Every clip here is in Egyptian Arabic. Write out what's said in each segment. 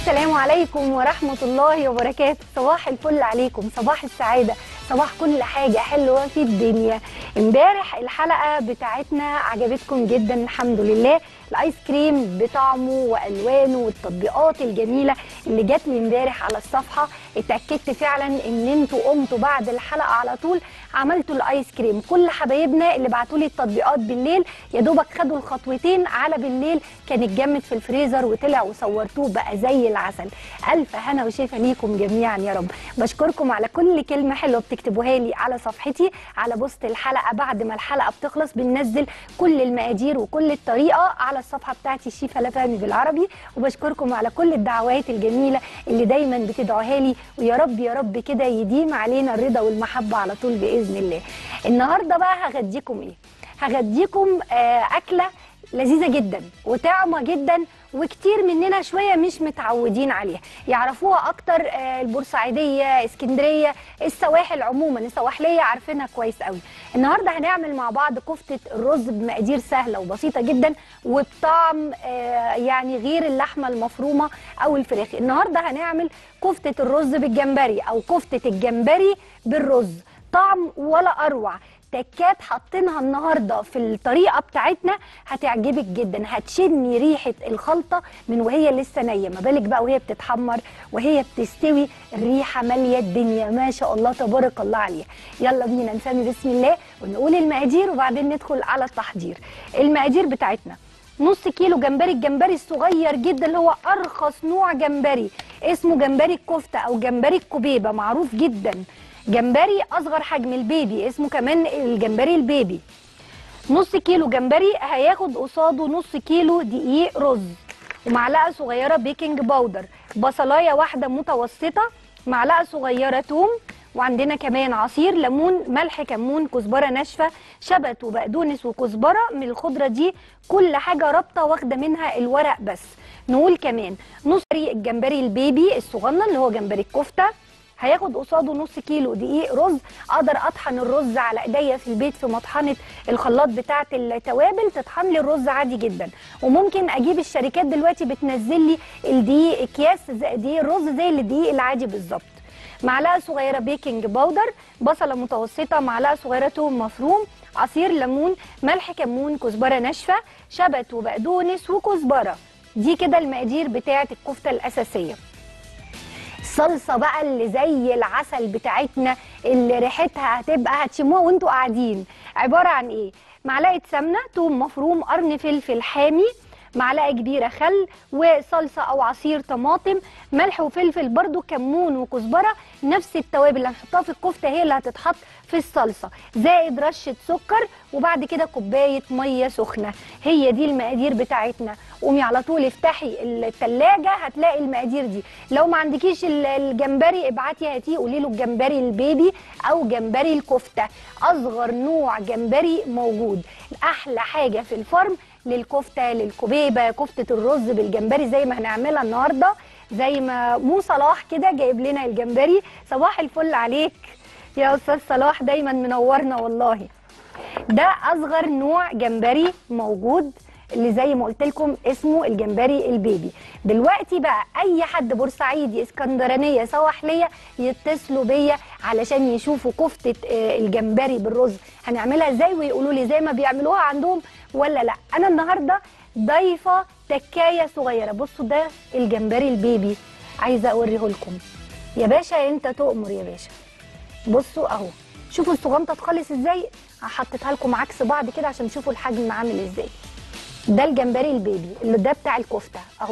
السلام عليكم ورحمة الله وبركاته صباح الفل عليكم صباح السعادة صباح كل حاجة حلوة في الدنيا امبارح الحلقة بتاعتنا عجبتكم جدا الحمد لله الايس كريم بطعمه والوانه والتطبيقات الجميله اللي جات لي امبارح على الصفحه اتاكدت فعلا ان انتوا قمتوا بعد الحلقه على طول عملتوا الايس كريم كل حبايبنا اللي بعتوا لي التطبيقات بالليل يا دوبك خدوا الخطوتين على بالليل كان اتجمد في الفريزر وطلع وصورتوه بقى زي العسل الف هنا وشفا ليكم جميعا يا رب بشكركم على كل كلمه حلوه بتكتبوها لي على صفحتي على بوست الحلقه بعد ما الحلقه بتخلص بننزل كل المقادير وكل الطريقه على الصفحه بتاعتي الشيفه لا فهمي بالعربي وبشكركم على كل الدعوات الجميله اللي دايما بتدعوها لي ويا رب يا رب كده يديم علينا الرضا والمحبه على طول باذن الله النهارده بقى هغديكم ايه هغديكم آه اكله لذيذه جدا وطعمه جدا وكتير مننا شويه مش متعودين عليها يعرفوها اكتر آه، البورسعيديه اسكندريه السواحل عموما السواحليه عارفينها كويس قوي النهارده هنعمل مع بعض كفته الرز بمقادير سهله وبسيطه جدا وبطعم آه، يعني غير اللحمه المفرومه او الفراخ النهارده هنعمل كفته الرز بالجمبري او كفته الجمبري بالرز طعم ولا اروع تكات حاطينها النهارده في الطريقه بتاعتنا هتعجبك جدا هتشمي ريحه الخلطه من وهي لسه نيه ما بالك بقى وهي بتتحمر وهي بتستوي الريحه ماليه الدنيا ما شاء الله تبارك الله عليها يلا بينا نسمي بسم الله ونقول المقادير وبعدين ندخل على التحضير المقادير بتاعتنا نص كيلو جمبري الجمبري الصغير جدا اللي هو ارخص نوع جمبري اسمه جمبري الكفته او جمبري الكبيبه معروف جدا جمبري اصغر حجم البيبي اسمه كمان الجمبري البيبي نص كيلو جمبري هياخد قصاده نص كيلو دقيق رز ومعلقه صغيره بيكنج باودر بصلايه واحده متوسطه معلقه صغيره توم وعندنا كمان عصير ليمون ملح كمون كزبره ناشفه شبت وبقدونس وكزبره من الخضره دي كل حاجه رابطه واخده منها الورق بس نقول كمان نص الجمبري البيبي الصغنن اللي هو جمبري الكفته هياخد قصاده نص كيلو دقيق رز اقدر اطحن الرز على ايديا في البيت في مطحنه الخلاط بتاعه التوابل تطحن لي الرز عادي جدا وممكن اجيب الشركات دلوقتي بتنزل لي الدقيق اكياس زي دقيق الرز زي الدقيق العادي بالظبط معلقه صغيره بيكنج باودر بصله متوسطه معلقه صغيره توم مفروم عصير ليمون ملح كمون كزبره ناشفه شبت وبقدونس وكزبره دي كده المقادير بتاعه الكفته الاساسيه الصلصه بقى اللي زي العسل بتاعتنا اللي ريحتها هتبقى هتشموها وانتوا قاعدين عباره عن ايه معلقه سمنه توم مفروم قرن فلفل حامي معلقه كبيره خل وصلصه او عصير طماطم ملح وفلفل برده كمون وكزبره نفس التوابل اللي هنحطها في الكفته هي اللي هتتحط في الصلصه زائد رشه سكر وبعد كده كوبايه ميه سخنه هي دي المقادير بتاعتنا قومي على طول افتحي التلاجة هتلاقي المقادير دي لو ما عندكيش ال- الجمبري ابعتي هاتيه قولي له الجمبري البيبي او جمبري الكفته اصغر نوع جمبري موجود احلى حاجه في الفرن للكفته للكبيبه كفته الرز بالجمبري زي ما هنعملها النهارده زي ما مو صلاح كده جايب لنا الجمبري صباح الفل عليك يا استاذ صلاح دايما منورنا والله ده اصغر نوع جمبري موجود اللي زي ما قلت لكم اسمه الجمبري البيبي دلوقتي بقى اي حد بورسعيدي اسكندرانيه سواحليه يتصلوا بيا علشان يشوفوا كفته آه، الجمبري بالرز هنعملها ازاي ويقولوا لي زي ما بيعملوها عندهم ولا لا انا النهارده ضايفه تكايه صغيره بصوا ده الجمبري البيبي عايزه اوريه لكم يا باشا انت تؤمر يا باشا بصوا اهو شوفوا الصغنطه خالص ازاي حطيتها لكم عكس بعض كده عشان تشوفوا الحجم عامل ازاي ده الجمبري البيبي اللي ده بتاع الكفته اهو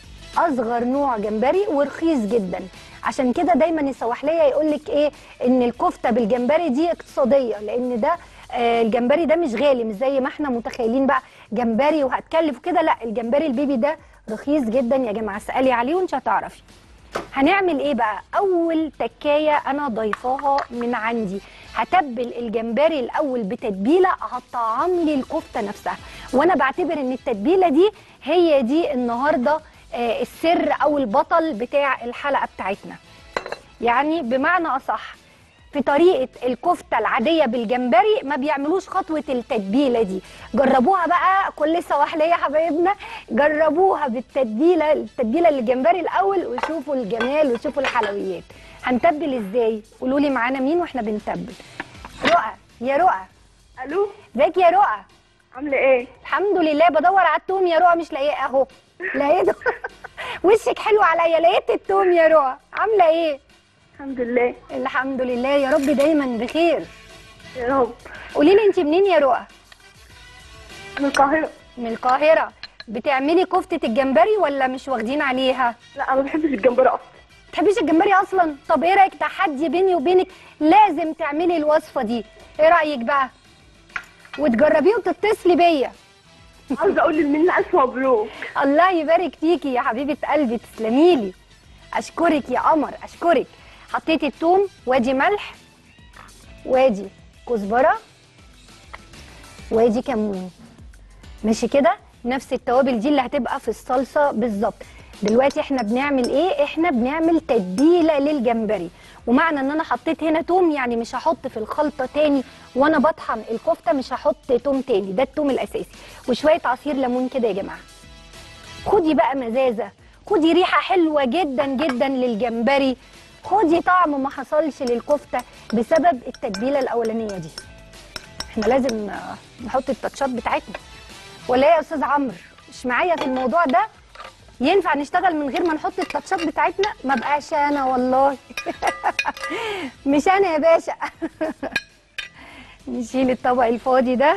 اصغر نوع جمبري ورخيص جدا عشان كده دايما السواحليه يقول لك ايه ان الكفته بالجمبري دي اقتصاديه لان ده آه، الجمبري ده مش غالي مش زي ما احنا متخيلين بقى جمبري وهتكلف كده لا الجمبري البيبي ده رخيص جدا يا جماعه اسالي عليه وانت هتعرفي هنعمل ايه بقى اول تكايه انا ضيفاها من عندي هتبل الجمبري الاول بتتبيله هتطعم لي الكفته نفسها وانا بعتبر ان التتبيله دي هي دي النهارده آه، السر او البطل بتاع الحلقه بتاعتنا يعني بمعنى اصح في طريقه الكفته العاديه بالجمبري ما بيعملوش خطوه التتبيله دي جربوها بقى كل سواحليه يا حبايبنا جربوها بالتتبيله التتبيله للجمبري الاول وشوفوا الجمال وشوفوا الحلويات هنتبل ازاي قولوا لي معانا مين واحنا بنتبل رؤى يا رؤى الو ازيك يا رؤى عامله ايه الحمد لله بدور على التوم يا رؤى مش لاقيه اهو لقيته وشك حلو عليا لقيت التوم يا رؤى عامله ايه الحمد لله الحمد لله يا رب دايما بخير يا رب قولي لي انت منين يا رؤى من القاهره من القاهره بتعملي كفته الجمبري ولا مش واخدين عليها لا انا ما بحبش الجمبري اصلا تحبيش الجمبري اصلا طب ايه رايك تحدي بيني وبينك لازم تعملي الوصفه دي ايه رايك بقى وتجربيه وتتصلي بيا عاوزه اقول لمنى الف مبروك الله يبارك فيكي يا حبيبه قلبي تسلمي لي اشكرك يا قمر اشكرك حطيتي الثوم وادي ملح وادي كزبره وادي كمون ماشي كده نفس التوابل دي اللي هتبقى في الصلصه بالظبط دلوقتي احنا بنعمل ايه احنا بنعمل تتبيله للجمبري ومعنى ان انا حطيت هنا توم يعني مش هحط في الخلطه تاني وانا بطحن الكفته مش هحط توم تاني ده التوم الاساسي وشويه عصير ليمون كده يا جماعه خدي بقى مزازه خدي ريحه حلوه جدا جدا للجمبري خدي طعم ما حصلش للكفته بسبب التتبيله الاولانيه دي احنا لازم آه، نحط التاتشات بتاعتنا ولا ايه يا استاذ عمرو مش معايا في الموضوع ده ينفع نشتغل من غير ما نحط التاتشات بتاعتنا ما بقاش انا والله مش انا يا باشا نشيل الطبق الفاضي ده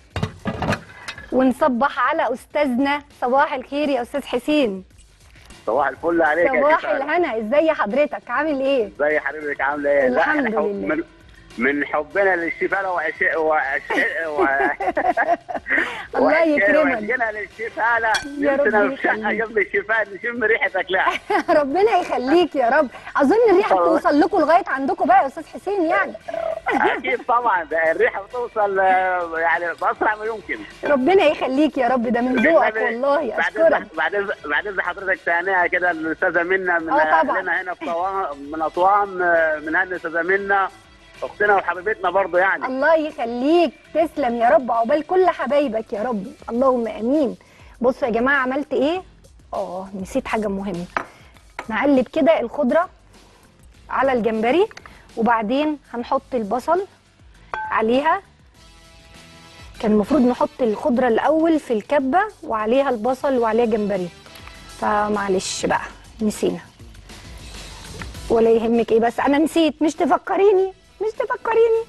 ونصبح على استاذنا صباح الخير يا استاذ حسين صباح الفل عليك يا صباح شيخة. الهنا ازاي حضرتك عامل ايه ازي حضرتك عامله ايه؟ لا، الحمد إحنا حب- لله. من, من حبنا للشفاء وعشق وعشق و... الله يكرمك وعشقنا للشفاء لا يا رب نفسنا في شقه يخليك. جنب الشفاء نشم ريحتك لا ربنا يخليك يا رب اظن الريحه طبعا. بتوصل لكم لغايه عندكم بقى يا استاذ حسين يعني اكيد طبعا ده الريحه بتوصل آه، يعني باسرع ما يمكن ربنا يخليك يا رب ده من ذوقك والله بعد اشكرك إذن- بعد إذن- بعد اذن حضرتك ثانيه كده الاستاذه منا من آه، طبعا. اهلنا هنا في طوام من اسوان آه، من هنا الاستاذه منا اختنا وحبيبتنا برضه يعني الله يخليك تسلم يا رب عقبال كل حبايبك يا رب اللهم امين بصوا يا جماعه عملت ايه اه نسيت حاجه مهمه نقلب كده الخضره على الجمبري وبعدين هنحط البصل عليها كان المفروض نحط الخضره الاول في الكبه وعليها البصل وعليها جمبري فمعلش بقى نسينا ولا يهمك ايه بس انا نسيت مش تفكريني مش تفكريني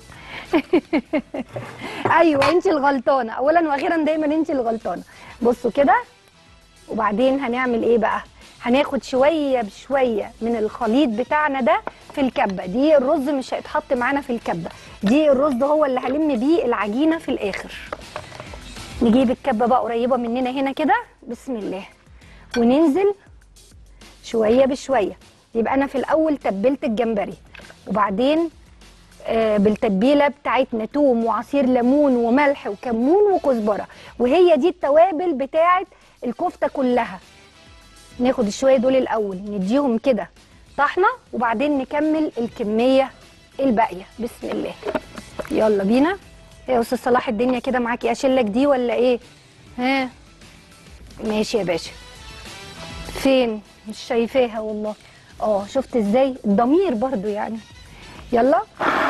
ايوه انت الغلطانه اولا واخيرا دايما انت الغلطانه بصوا كده وبعدين هنعمل ايه بقى هناخد شويه بشويه من الخليط بتاعنا ده في الكبه دي الرز مش هيتحط معانا في الكبه دي الرز هو اللي هلم بيه العجينه في الاخر نجيب الكبه بقى قريبه مننا هنا كده بسم الله وننزل شويه بشويه يبقى انا في الاول تبلت الجمبري وبعدين آه، بالتتبيله بتاعتنا توم وعصير ليمون وملح وكمون وكزبره وهي دي التوابل بتاعت الكفته كلها ناخد الشويه دول الاول نديهم كده طحنه وبعدين نكمل الكميه الباقيه بسم الله يلا بينا يا استاذ صلاح الدنيا كده معاكي اشيلك دي ولا ايه ها ماشي يا باشا فين مش شايفاها والله اه شفت ازاي الضمير برضو يعني يلا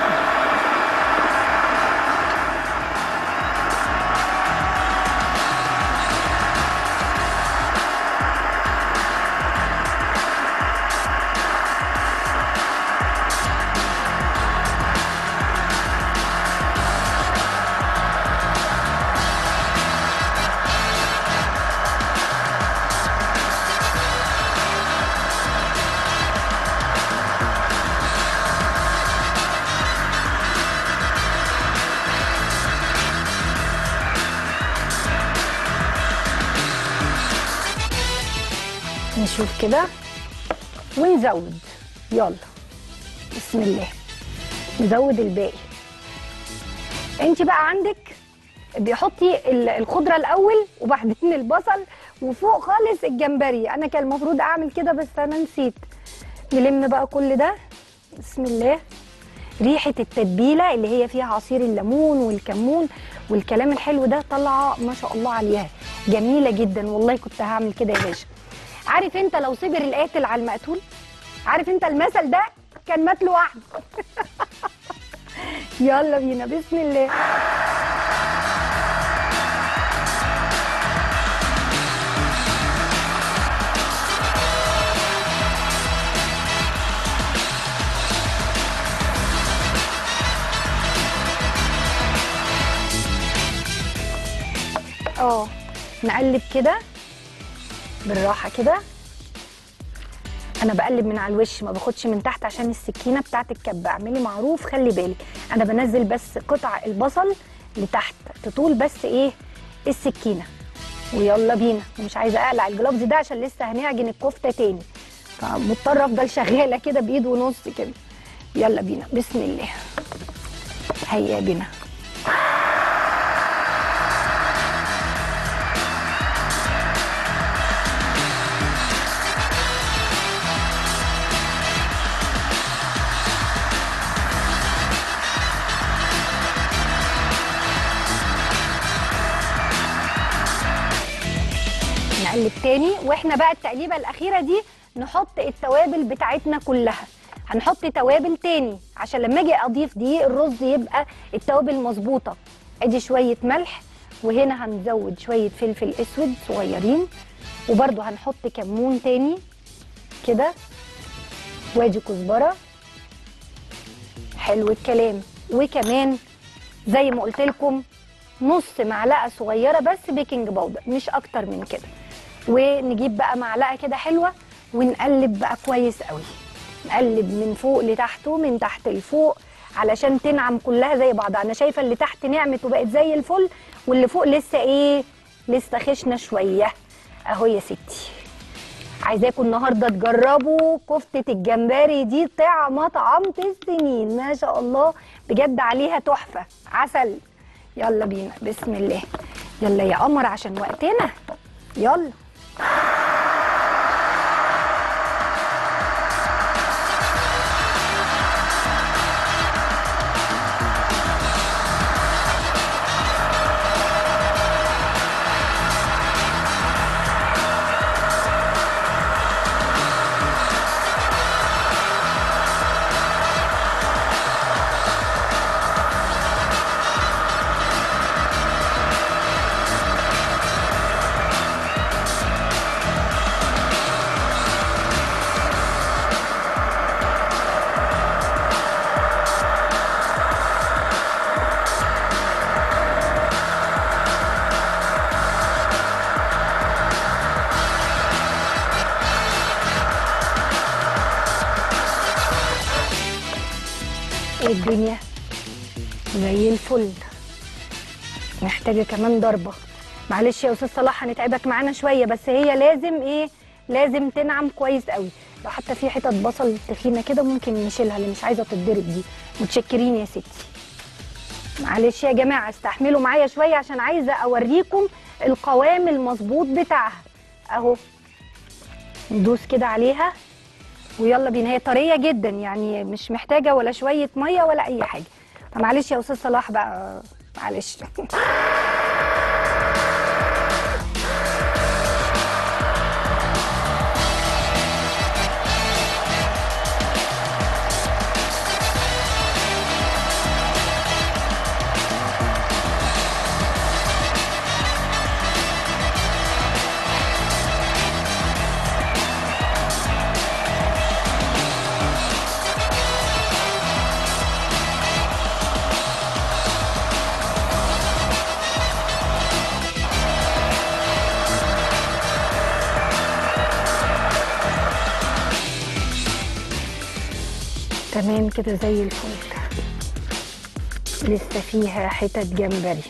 نشوف كده ونزود يلا بسم الله نزود الباقي انت بقى عندك بيحطي ال- الخضره الاول وبعدين البصل وفوق خالص الجمبري انا كان المفروض اعمل كده بس انا نسيت نلم بقى كل ده بسم الله ريحه التتبيله اللي هي فيها عصير الليمون والكمون والكلام الحلو ده طالعه ما شاء الله عليها جميله جدا والله كنت هعمل كده يا باشا عارف انت لو صبر القاتل على المقتول عارف انت المثل ده كان مات لوحده يلا بينا بسم الله اه نقلب كده بالراحه كده انا بقلب من على الوش ما باخدش من تحت عشان السكينه بتاعت الكب اعملي معروف خلي بالك انا بنزل بس قطع البصل لتحت تطول بس ايه السكينه ويلا بينا ومش عايزه اقلع الجلافز ده عشان لسه هنعجن الكفته تاني فمضطره افضل شغاله كده بايد ونص كده يلا بينا بسم الله هيا بنا نقلب تاني واحنا بقى التقليبه الاخيره دي نحط التوابل بتاعتنا كلها هنحط توابل تاني عشان لما اجي اضيف دي الرز يبقى التوابل مظبوطه ادي شويه ملح وهنا هنزود شويه فلفل اسود صغيرين وبرده هنحط كمون تاني كده وادي كزبره حلو الكلام وكمان زي ما قلت لكم نص معلقه صغيره بس بيكنج باودر مش اكتر من كده ونجيب بقى معلقه كده حلوه ونقلب بقى كويس قوي نقلب من فوق لتحت ومن تحت لفوق علشان تنعم كلها زي بعضها انا شايفه اللي تحت نعمت وبقت زي الفل واللي فوق لسه ايه لسه خشنه شويه اهو يا ستي عايزاكم النهارده تجربوا كفته الجمبري دي طعمه طعمت السنين ما شاء الله بجد عليها تحفه عسل يلا بينا بسم الله يلا يا قمر عشان وقتنا يلا الدنيا زي الفل محتاجه كمان ضربه معلش يا استاذ صلاح هنتعبك معانا شويه بس هي لازم ايه لازم تنعم كويس قوي لو حتى في حتت بصل تخينه كده ممكن نشيلها اللي مش عايزه تتضرب دي متشكرين يا ستي معلش يا جماعه استحملوا معايا شويه عشان عايزه اوريكم القوام المظبوط بتاعها اهو ندوس كده عليها ويلا بينا هي طريه جدا يعني مش محتاجه ولا شويه ميه ولا اي حاجه فمعلش يا استاذ صلاح بقى معلش تمام كده زي الفل لسه فيها حتت جمبري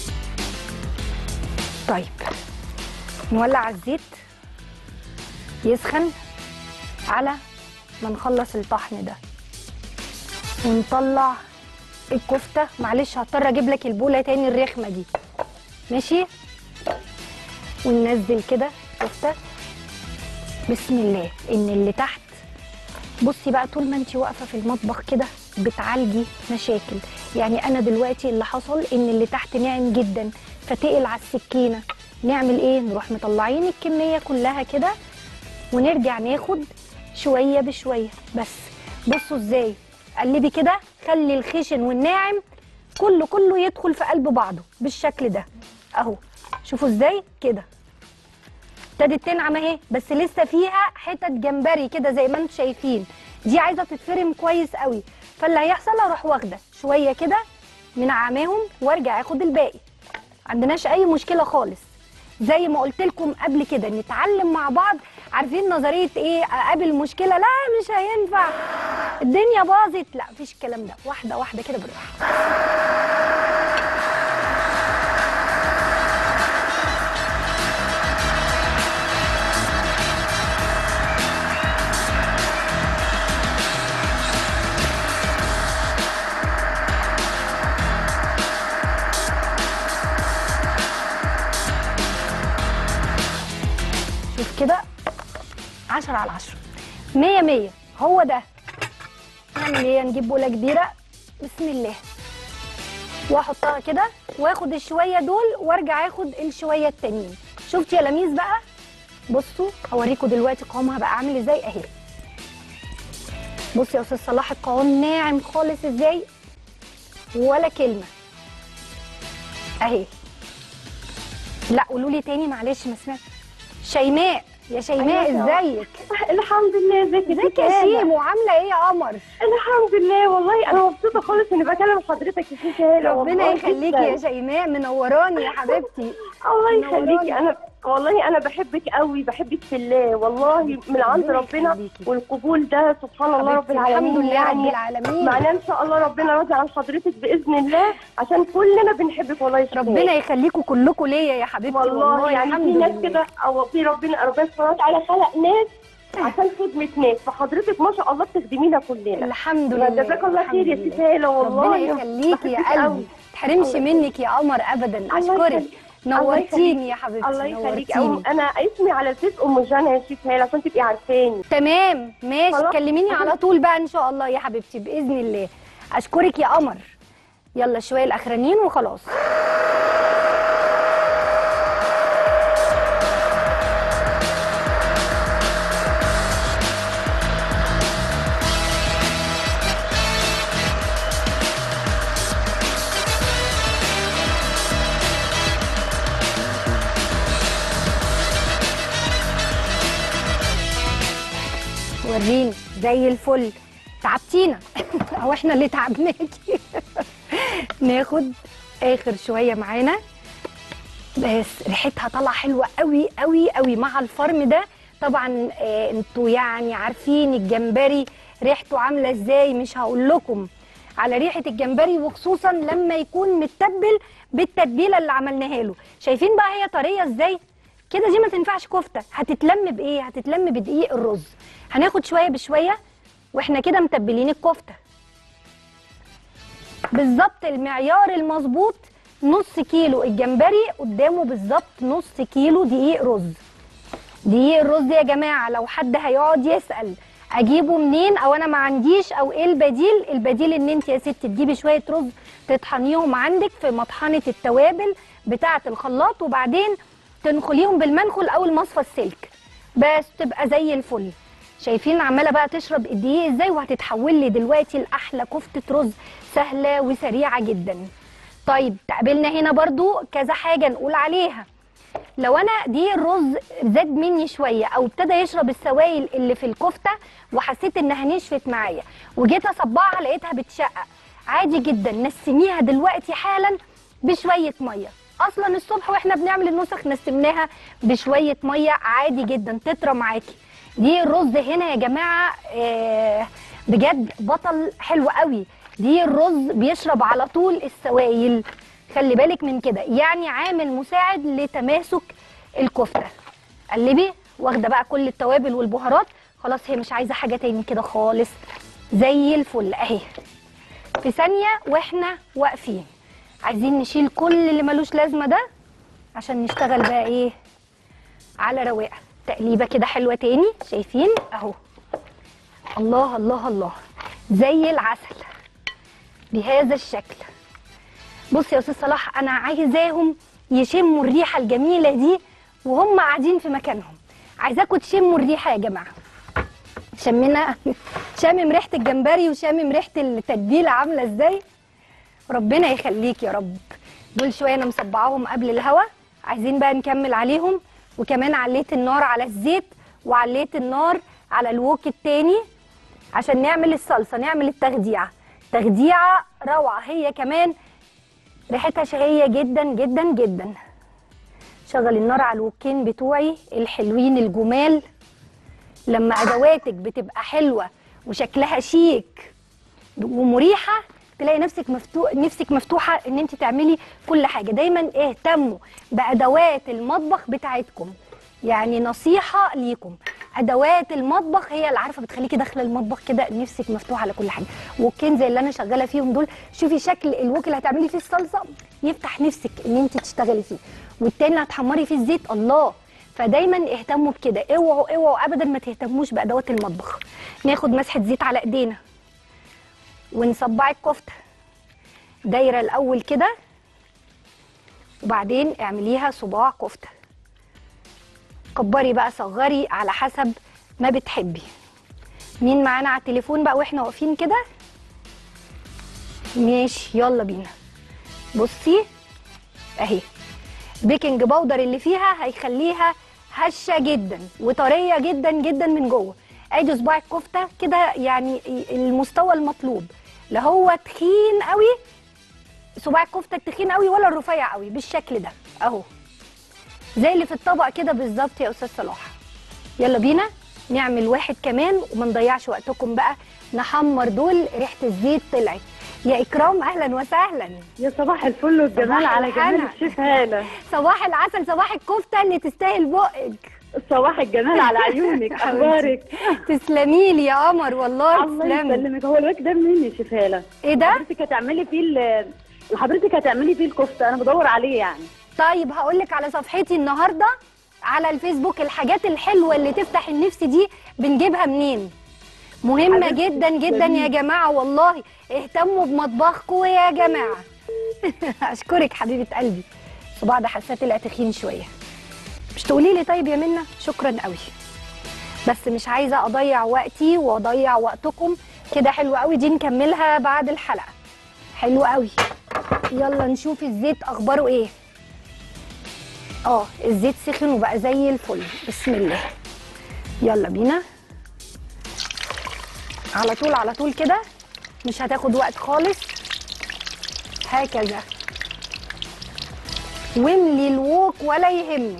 طيب نولع الزيت يسخن على ما نخلص الطحن ده ونطلع الكفته معلش هضطر اجيب لك البوله تاني الرخمه دي ماشي وننزل كده كفته بسم الله ان اللي تحت بصي بقى طول ما انت واقفه في المطبخ كده بتعالجي مشاكل يعني انا دلوقتي اللي حصل ان اللي تحت ناعم جدا فتقل على السكينه نعمل ايه نروح مطلعين الكميه كلها كده ونرجع ناخد شويه بشويه بس بصوا ازاي قلبي كده خلي الخشن والناعم كله كله يدخل في قلب بعضه بالشكل ده اهو شوفوا ازاي كده ابتدت تنعم اهي بس لسه فيها حتت جمبري كده زي ما انتم شايفين دي عايزه تتفرم كويس قوي فاللي هيحصل اروح واخده شويه كده من عماهم وارجع اخد الباقي عندناش اي مشكله خالص زي ما قلت لكم قبل كده نتعلم مع بعض عارفين نظريه ايه اقابل مشكله لا مش هينفع الدنيا باظت لا مفيش الكلام ده واحده واحده كده بالراحه شوف كده 10 على 10 100 100 هو ده نعمل ايه نجيب بوله كبيره بسم الله واحطها كده واخد الشويه دول وارجع اخد الشويه التانيين شفتي يا لميس بقى بصوا هوريكم دلوقتي قوامها بقى عامل ازاي اهي بصي يا استاذ صلاح القوام ناعم خالص ازاي ولا كلمه اهي لا قولوا لي تاني معلش ما سمعت شيماء يا شيماء أيوة. ازيك الحمد لله ازيك ازيك يا شيمو عامله ايه يا قمر الحمد لله والله انا مبسوطه خالص اني بكلم حضرتك يا ست هاله ربنا والله يخليكي جداً. يا شيماء منوراني يا حبيبتي الله منوراني. يخليكي انا والله انا بحبك قوي بحبك في الله والله من عند ربنا ربنا يخليكي. والقبول ده سبحان الله رب حبيبتي، العالمين الحمد لله رب يعني العالمين معناه ان شاء الله ربنا راضي عن حضرتك باذن الله عشان كلنا بنحبك والله يا ست ربنا هالة. يخليكم كلكم ليا يا حبيبتي والله يعني الحمد في ناس لله. كده او في ربنا ربنا سبحانه وتعالى خلق ناس عشان خدمه ناس فحضرتك ما شاء الله بتخدمينا كلنا الحمد لله جزاك الله الحمد خير يا لله. ست هاله والله ربنا يخليكي يا بحبك قلبي قوي. تحرمش الله منك يا قمر ابدا الله اشكرك يخليك. الله نورتيني يخليك. يا حبيبتي الله يخليك نورتيني. أو انا اسمي على الفيس ام جانا يا شيف هاله عشان تبقي عارفاني تمام ماشي خلاص. كلميني على طول بقى ان شاء الله يا حبيبتي باذن الله اشكرك يا قمر يلا شويه الاخرانيين وخلاص وريني زي الفل تعبتينا او احنا اللي تعبناكي ناخد اخر شويه معانا بس ريحتها طالعه حلوه قوي قوي قوي مع الفرم ده طبعا آه انتوا يعني عارفين الجمبري ريحته عامله ازاي مش هقول لكم على ريحه الجمبري وخصوصا لما يكون متبل بالتتبيله اللي عملناها له شايفين بقى هي طريه ازاي كده دي ما تنفعش كفته هتتلم بايه هتتلم بدقيق الرز هناخد شويه بشويه واحنا كده متبلين الكفته بالظبط المعيار المظبوط نص كيلو الجمبري قدامه بالظبط نص كيلو دقيق رز دقيق الرز يا جماعه لو حد هيقعد يسال اجيبه منين او انا ما عنديش او ايه البديل البديل ان انت يا ست تجيبي شويه رز تطحنيهم عندك في مطحنه التوابل بتاعه الخلاط وبعدين تنخليهم بالمنخل او المصفى السلك بس تبقى زي الفل شايفين عماله بقى تشرب الدقيق ازاي وهتتحول لي دلوقتي لاحلى كفته رز سهله وسريعه جدا طيب تقابلنا هنا برضو كذا حاجه نقول عليها لو انا دي الرز زاد مني شويه او ابتدى يشرب السوائل اللي في الكفته وحسيت انها نشفت معايا وجيت اصبعها لقيتها بتشقق عادي جدا نسميها دلوقتي حالا بشويه ميه اصلا الصبح واحنا بنعمل النسخ نسمناها بشويه ميه عادي جدا تطرى معاكي دي الرز هنا يا جماعه آه بجد بطل حلو قوي دي الرز بيشرب على طول السوائل خلي بالك من كده يعني عامل مساعد لتماسك الكفته قلبي واخده بقى كل التوابل والبهارات خلاص هي مش عايزه حاجه تاني كده خالص زي الفل اهي في ثانيه واحنا واقفين عايزين نشيل كل اللي ملوش لازمه ده عشان نشتغل بقى ايه على رواقه تقليبه كده حلوه تاني شايفين اهو الله الله الله زي العسل بهذا الشكل بص يا استاذ صلاح انا عايزاهم يشموا الريحه الجميله دي وهم قاعدين في مكانهم عايزاكم تشموا الريحه يا جماعه شمنا شامم ريحه الجمبري وشامم ريحه التتبيله عامله ازاي ربنا يخليك يا رب دول شويه انا مصبعاهم قبل الهوا عايزين بقى نكمل عليهم وكمان عليت النار على الزيت وعليت النار على الوك التاني عشان نعمل الصلصه نعمل التخديعه تخديعه روعه هي كمان ريحتها شهيه جدا جدا جدا شغل النار على الوكين بتوعي الحلوين الجمال لما ادواتك بتبقى حلوه وشكلها شيك ومريحه تلاقي نفسك مفتوح نفسك مفتوحه ان انت تعملي كل حاجه دايما اهتموا بادوات المطبخ بتاعتكم يعني نصيحه ليكم ادوات المطبخ هي اللي عارفه بتخليكي داخله المطبخ كده نفسك مفتوحه على كل حاجه وكين زي اللي انا شغاله فيهم دول شوفي شكل الوك اللي هتعملي فيه الصلصه يفتح نفسك ان انت تشتغلي فيه والتاني اللي هتحمري فيه الزيت الله فدايما اهتموا بكده اوعوا اوعوا ابدا ما تهتموش بادوات المطبخ ناخد مسحه زيت على ايدينا ونصبع الكفته دايره الاول كده وبعدين اعمليها صباع كفته كبري بقى صغري على حسب ما بتحبي مين معانا على التليفون بقى واحنا واقفين كده ماشي يلا بينا بصي اهي بيكنج باودر اللي فيها هيخليها هشه جدا وطريه جدا جدا من جوه ادي صباع الكفته كده يعني المستوى المطلوب لا هو تخين قوي صباع الكفته التخين قوي ولا الرفيع قوي بالشكل ده اهو زي اللي في الطبق كده بالظبط يا استاذ صلاح يلا بينا نعمل واحد كمان وما نضيعش وقتكم بقى نحمر دول ريحه الزيت طلعت يا اكرام اهلا وسهلا يا صباح الفل والجمال صباح على جمال الهنا. الشيف هالة صباح العسل صباح الكفته اللي تستاهل بقك صباح الجمال على عيونك اخبارك تسلمي لي يا قمر والله الله تسلمي يسلمك هو الوك ده منين يا شيف هالة ايه ده حضرتك هتعملي فيه ال- حضرتك هتعملي فيه الكفته انا بدور عليه يعني طيب هقول لك على صفحتي النهارده على الفيسبوك الحاجات الحلوه اللي تفتح النفس دي بنجيبها منين مهمه حبيبتي جدا جدا يا تسلمي. جماعه والله اهتموا بمطبخكم يا جماعه اشكرك حبيبه قلبي صباع ده حسيت طلع تخين شويه مش تقولي لي طيب يا منى شكرا قوي بس مش عايزه اضيع وقتي واضيع وقتكم كده حلو قوي دي نكملها بعد الحلقه حلو قوي يلا نشوف الزيت اخباره ايه اه الزيت سخن وبقى زي الفل بسم الله يلا بينا على طول على طول كده مش هتاخد وقت خالص هكذا واملي الووك ولا يهمك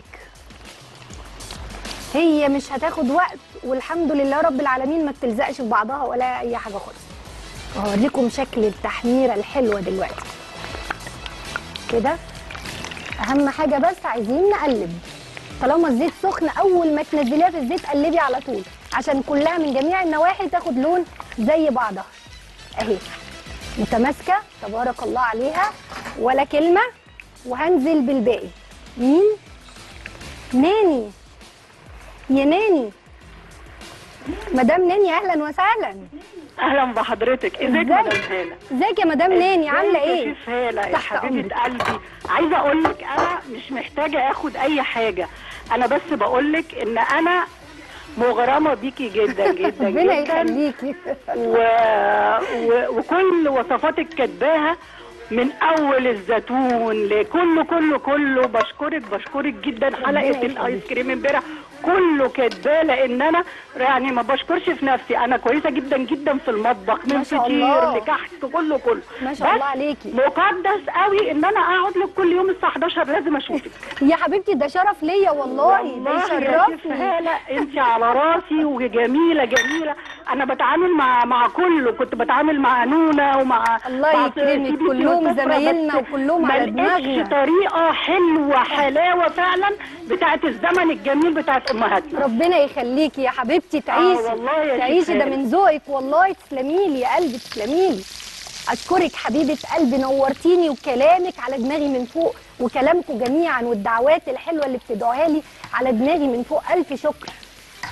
هي مش هتاخد وقت والحمد لله رب العالمين ما بتلزقش في بعضها ولا اي حاجه خالص هوريكم شكل التحميره الحلوه دلوقتي كده اهم حاجه بس عايزين نقلب طالما الزيت سخن اول ما تنزليها في الزيت قلبي على طول عشان كلها من جميع النواحي تاخد لون زي بعضها اهي متماسكه تبارك الله عليها ولا كلمه وهنزل بالباقي مين ناني يا ناني مدام ناني اهلا وسهلا اهلا بحضرتك ازيك ازيك؟ مدام هالة ازيك يا مدام ناني عامله ازيك يا ايه شيف هالة يا تحت حبيبه أمرك. قلبي عايزه اقول لك انا مش محتاجه اخد اي حاجه انا بس بقول لك ان انا مغرمه بيكي جدا جدا ربنا جدا يخليكي و... و... وكل وصفاتك كاتباها من اول الزيتون لكله كله كله بشكرك بشكرك جدا حلقه يخليك. الايس كريم امبارح كله كاتباه لان انا يعني ما بشكرش في نفسي انا كويسه جدا جدا في المطبخ ما من شاء الله. فطير لكحك كله كله ما شاء بس الله عليكي مقدس قوي ان انا اقعد لك كل يوم الساعه 11 لازم اشوفك يا حبيبتي ده شرف ليا والله ده والله يا شيف يشرفني هالة انت على راسي وجميله جميله انا بتعامل مع مع كله كنت بتعامل مع نونا ومع الله مع يكرمك، سيدي كلهم وسفرة، زمايلنا بس وكلهم ما على لقيتش دماغنا. طريقه حلوه حلاوه فعلا بتاعت الزمن الجميل بتاعت امهاتنا ربنا يخليكي يا حبيبتي تعيشي والله يا شيخ تعيشي ده هاني. من ذوقك والله تسلمي لي يا قلبي تسلمي لي اشكرك حبيبه قلبي نورتيني وكلامك على دماغي من فوق وكلامكم جميعا والدعوات الحلوه اللي بتدعوها لي على دماغي من فوق الف شكر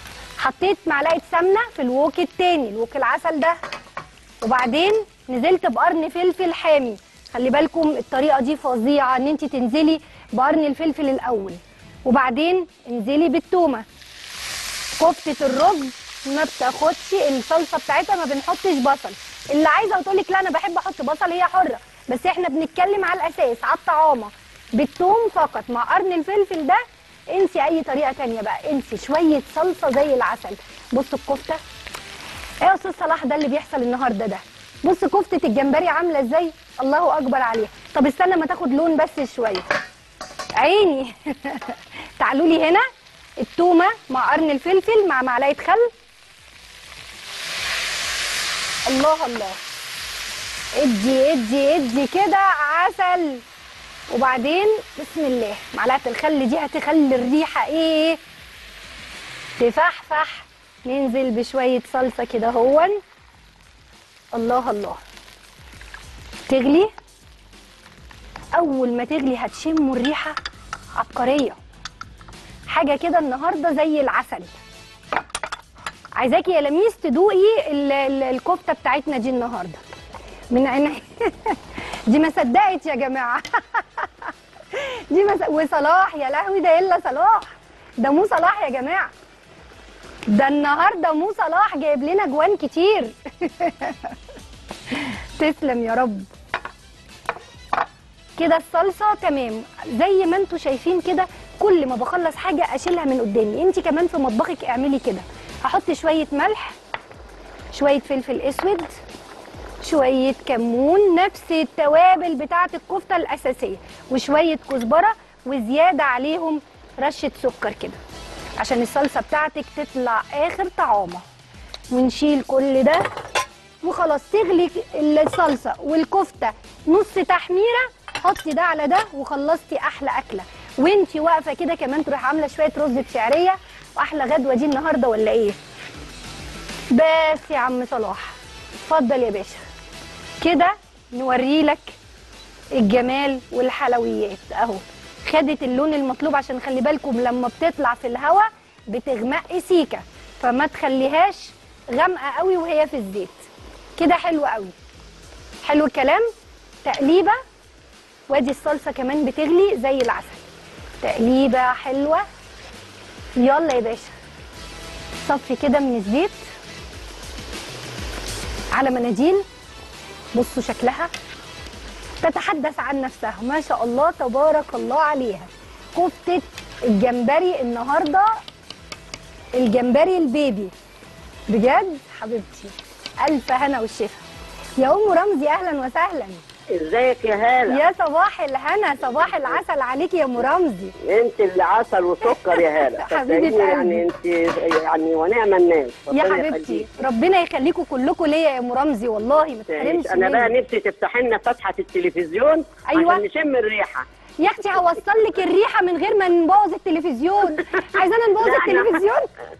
حطيت معلقه سمنه في الوك التاني الوك العسل ده وبعدين نزلت بقرن فلفل حامي خلي بالكم الطريقه دي فظيعه ان انت تنزلي بقرن الفلفل الاول وبعدين انزلي بالتومه كفته الرز ما بتاخدش الصلصه بتاعتها ما بنحطش بصل اللي عايزه وتقول لك لا انا بحب احط بصل هي حره بس احنا بنتكلم على الاساس على الطعامه بالثوم فقط مع قرن الفلفل ده انسي اي طريقه تانية بقى انسي شويه صلصه زي العسل بصوا الكفته ايه يا استاذ صلاح ده اللي بيحصل النهارده ده بص كفته الجمبري عامله ازاي الله اكبر عليها طب استنى ما تاخد لون بس شويه عيني تعالوا لي هنا التومه مع قرن الفلفل مع معلقه خل الله الله ادي ادي ادي كده عسل وبعدين بسم الله معلقه الخل دي هتخلي الريحه ايه تفحفح ننزل بشويه صلصه كده هون الله الله تغلي اول ما تغلي هتشموا الريحه عبقريه حاجه كده النهارده زي العسل عايزاكي يا لميس تدوقي ال- ال- الكفته بتاعتنا دي النهارده من عيني دي ما صدقت يا جماعه دي ما ص- وصلاح يا لهوي ده الا صلاح ده مو صلاح يا جماعه ده النهارده مو صلاح جايب لنا جوان كتير تسلم يا رب كده الصلصه تمام زي ما انتوا شايفين كده كل ما بخلص حاجه اشيلها من قدامي انت كمان في مطبخك اعملي كده هحط شويه ملح شويه فلفل اسود شويه كمون نفس التوابل بتاعه الكفته الاساسيه وشويه كزبره وزياده عليهم رشه سكر كده عشان الصلصه بتاعتك تطلع اخر طعامه ونشيل كل ده وخلاص تغلي الصلصه والكفته نص تحميره حطي ده على ده وخلصتي احلى اكله وانتي واقفه كده كمان تروحي عامله شويه رز بشعريه واحلى غدوه دي النهارده ولا ايه بس يا عم صلاح اتفضل يا باشا كده نوري لك الجمال والحلويات اهو خدت اللون المطلوب عشان خلي بالكم لما بتطلع في الهواء بتغمق سيكه فما تخليهاش غامقه قوي وهي في الزيت كده حلو قوي حلو الكلام تقليبه وادي الصلصه كمان بتغلي زي العسل تقليبه حلوه يلا يا باشا صفي كده من الزيت على مناديل بصوا شكلها تتحدث عن نفسها ما شاء الله تبارك الله عليها كفتة الجمبري النهارده الجمبري البيبي بجد حبيبتي ألف هنا والشفا يا أم رمزي أهلا وسهلا ازيك يا هاله يا صباح الهنا صباح العسل عليك يا أم رمزي انت اللي عسل وسكر يا هاله حبيبة صدقيني قلبي. يعني انت يعني ونعم الناس يا ربنا حبيبتي يخليك. ربنا يخليكم كلكم ليا يا أم رمزي والله ما تحرمش انا بقى مني. نفسي تفتحي لنا فتحه التلفزيون أيوة. عشان نشم الريحه يا اختي هوصل لك الريحه من غير ما نبوظ التلفزيون عايزانا نبوظ لا، أنا- التلفزيون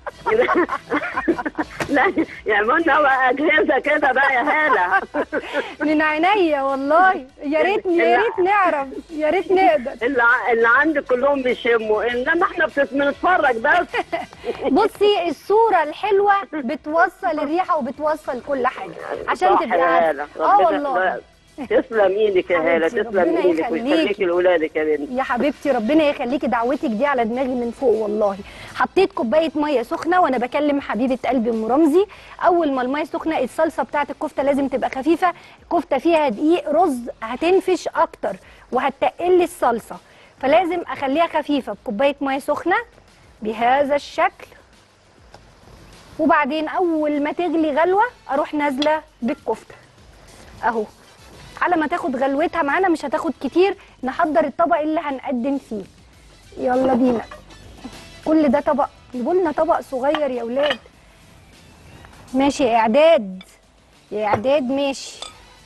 لا يعملوا لنا بقى اجهزه كده بقى يا هاله من عينيا والله يا ريت يا ريت نعرف يا ريت نقدر اللي ع- اللي عندك كلهم بيشموا انما احنا بت- بنتفرج بس بصي الصوره الحلوه بتوصل الريحه وبتوصل كل حاجه عشان صح تبقى يا عارفة. هاله اه ربنا- والله تسلم ايدك يا هاله حبيبتي، تسلم ربنا ايدك يخليكي. ويخليكي لاولادك يا بنتي يا حبيبتي ربنا يخليكي دعوتك دي على دماغي من فوق والله حطيت كوبايه ميه سخنه وانا بكلم حبيبه قلبي ام رمزي اول ما الميه سخنه الصلصه بتاعه الكفته لازم تبقى خفيفه الكفته فيها دقيق رز هتنفش اكتر وهتقل الصلصه فلازم اخليها خفيفه بكوبايه ميه سخنه بهذا الشكل وبعدين اول ما تغلي غلوه اروح نازله بالكفته اهو على ما تاخد غلوتها معانا مش هتاخد كتير نحضر الطبق اللي هنقدم فيه يلا بينا كل ده طبق جيبوا لنا طبق صغير يا ولاد ماشي يا اعداد يا اعداد ماشي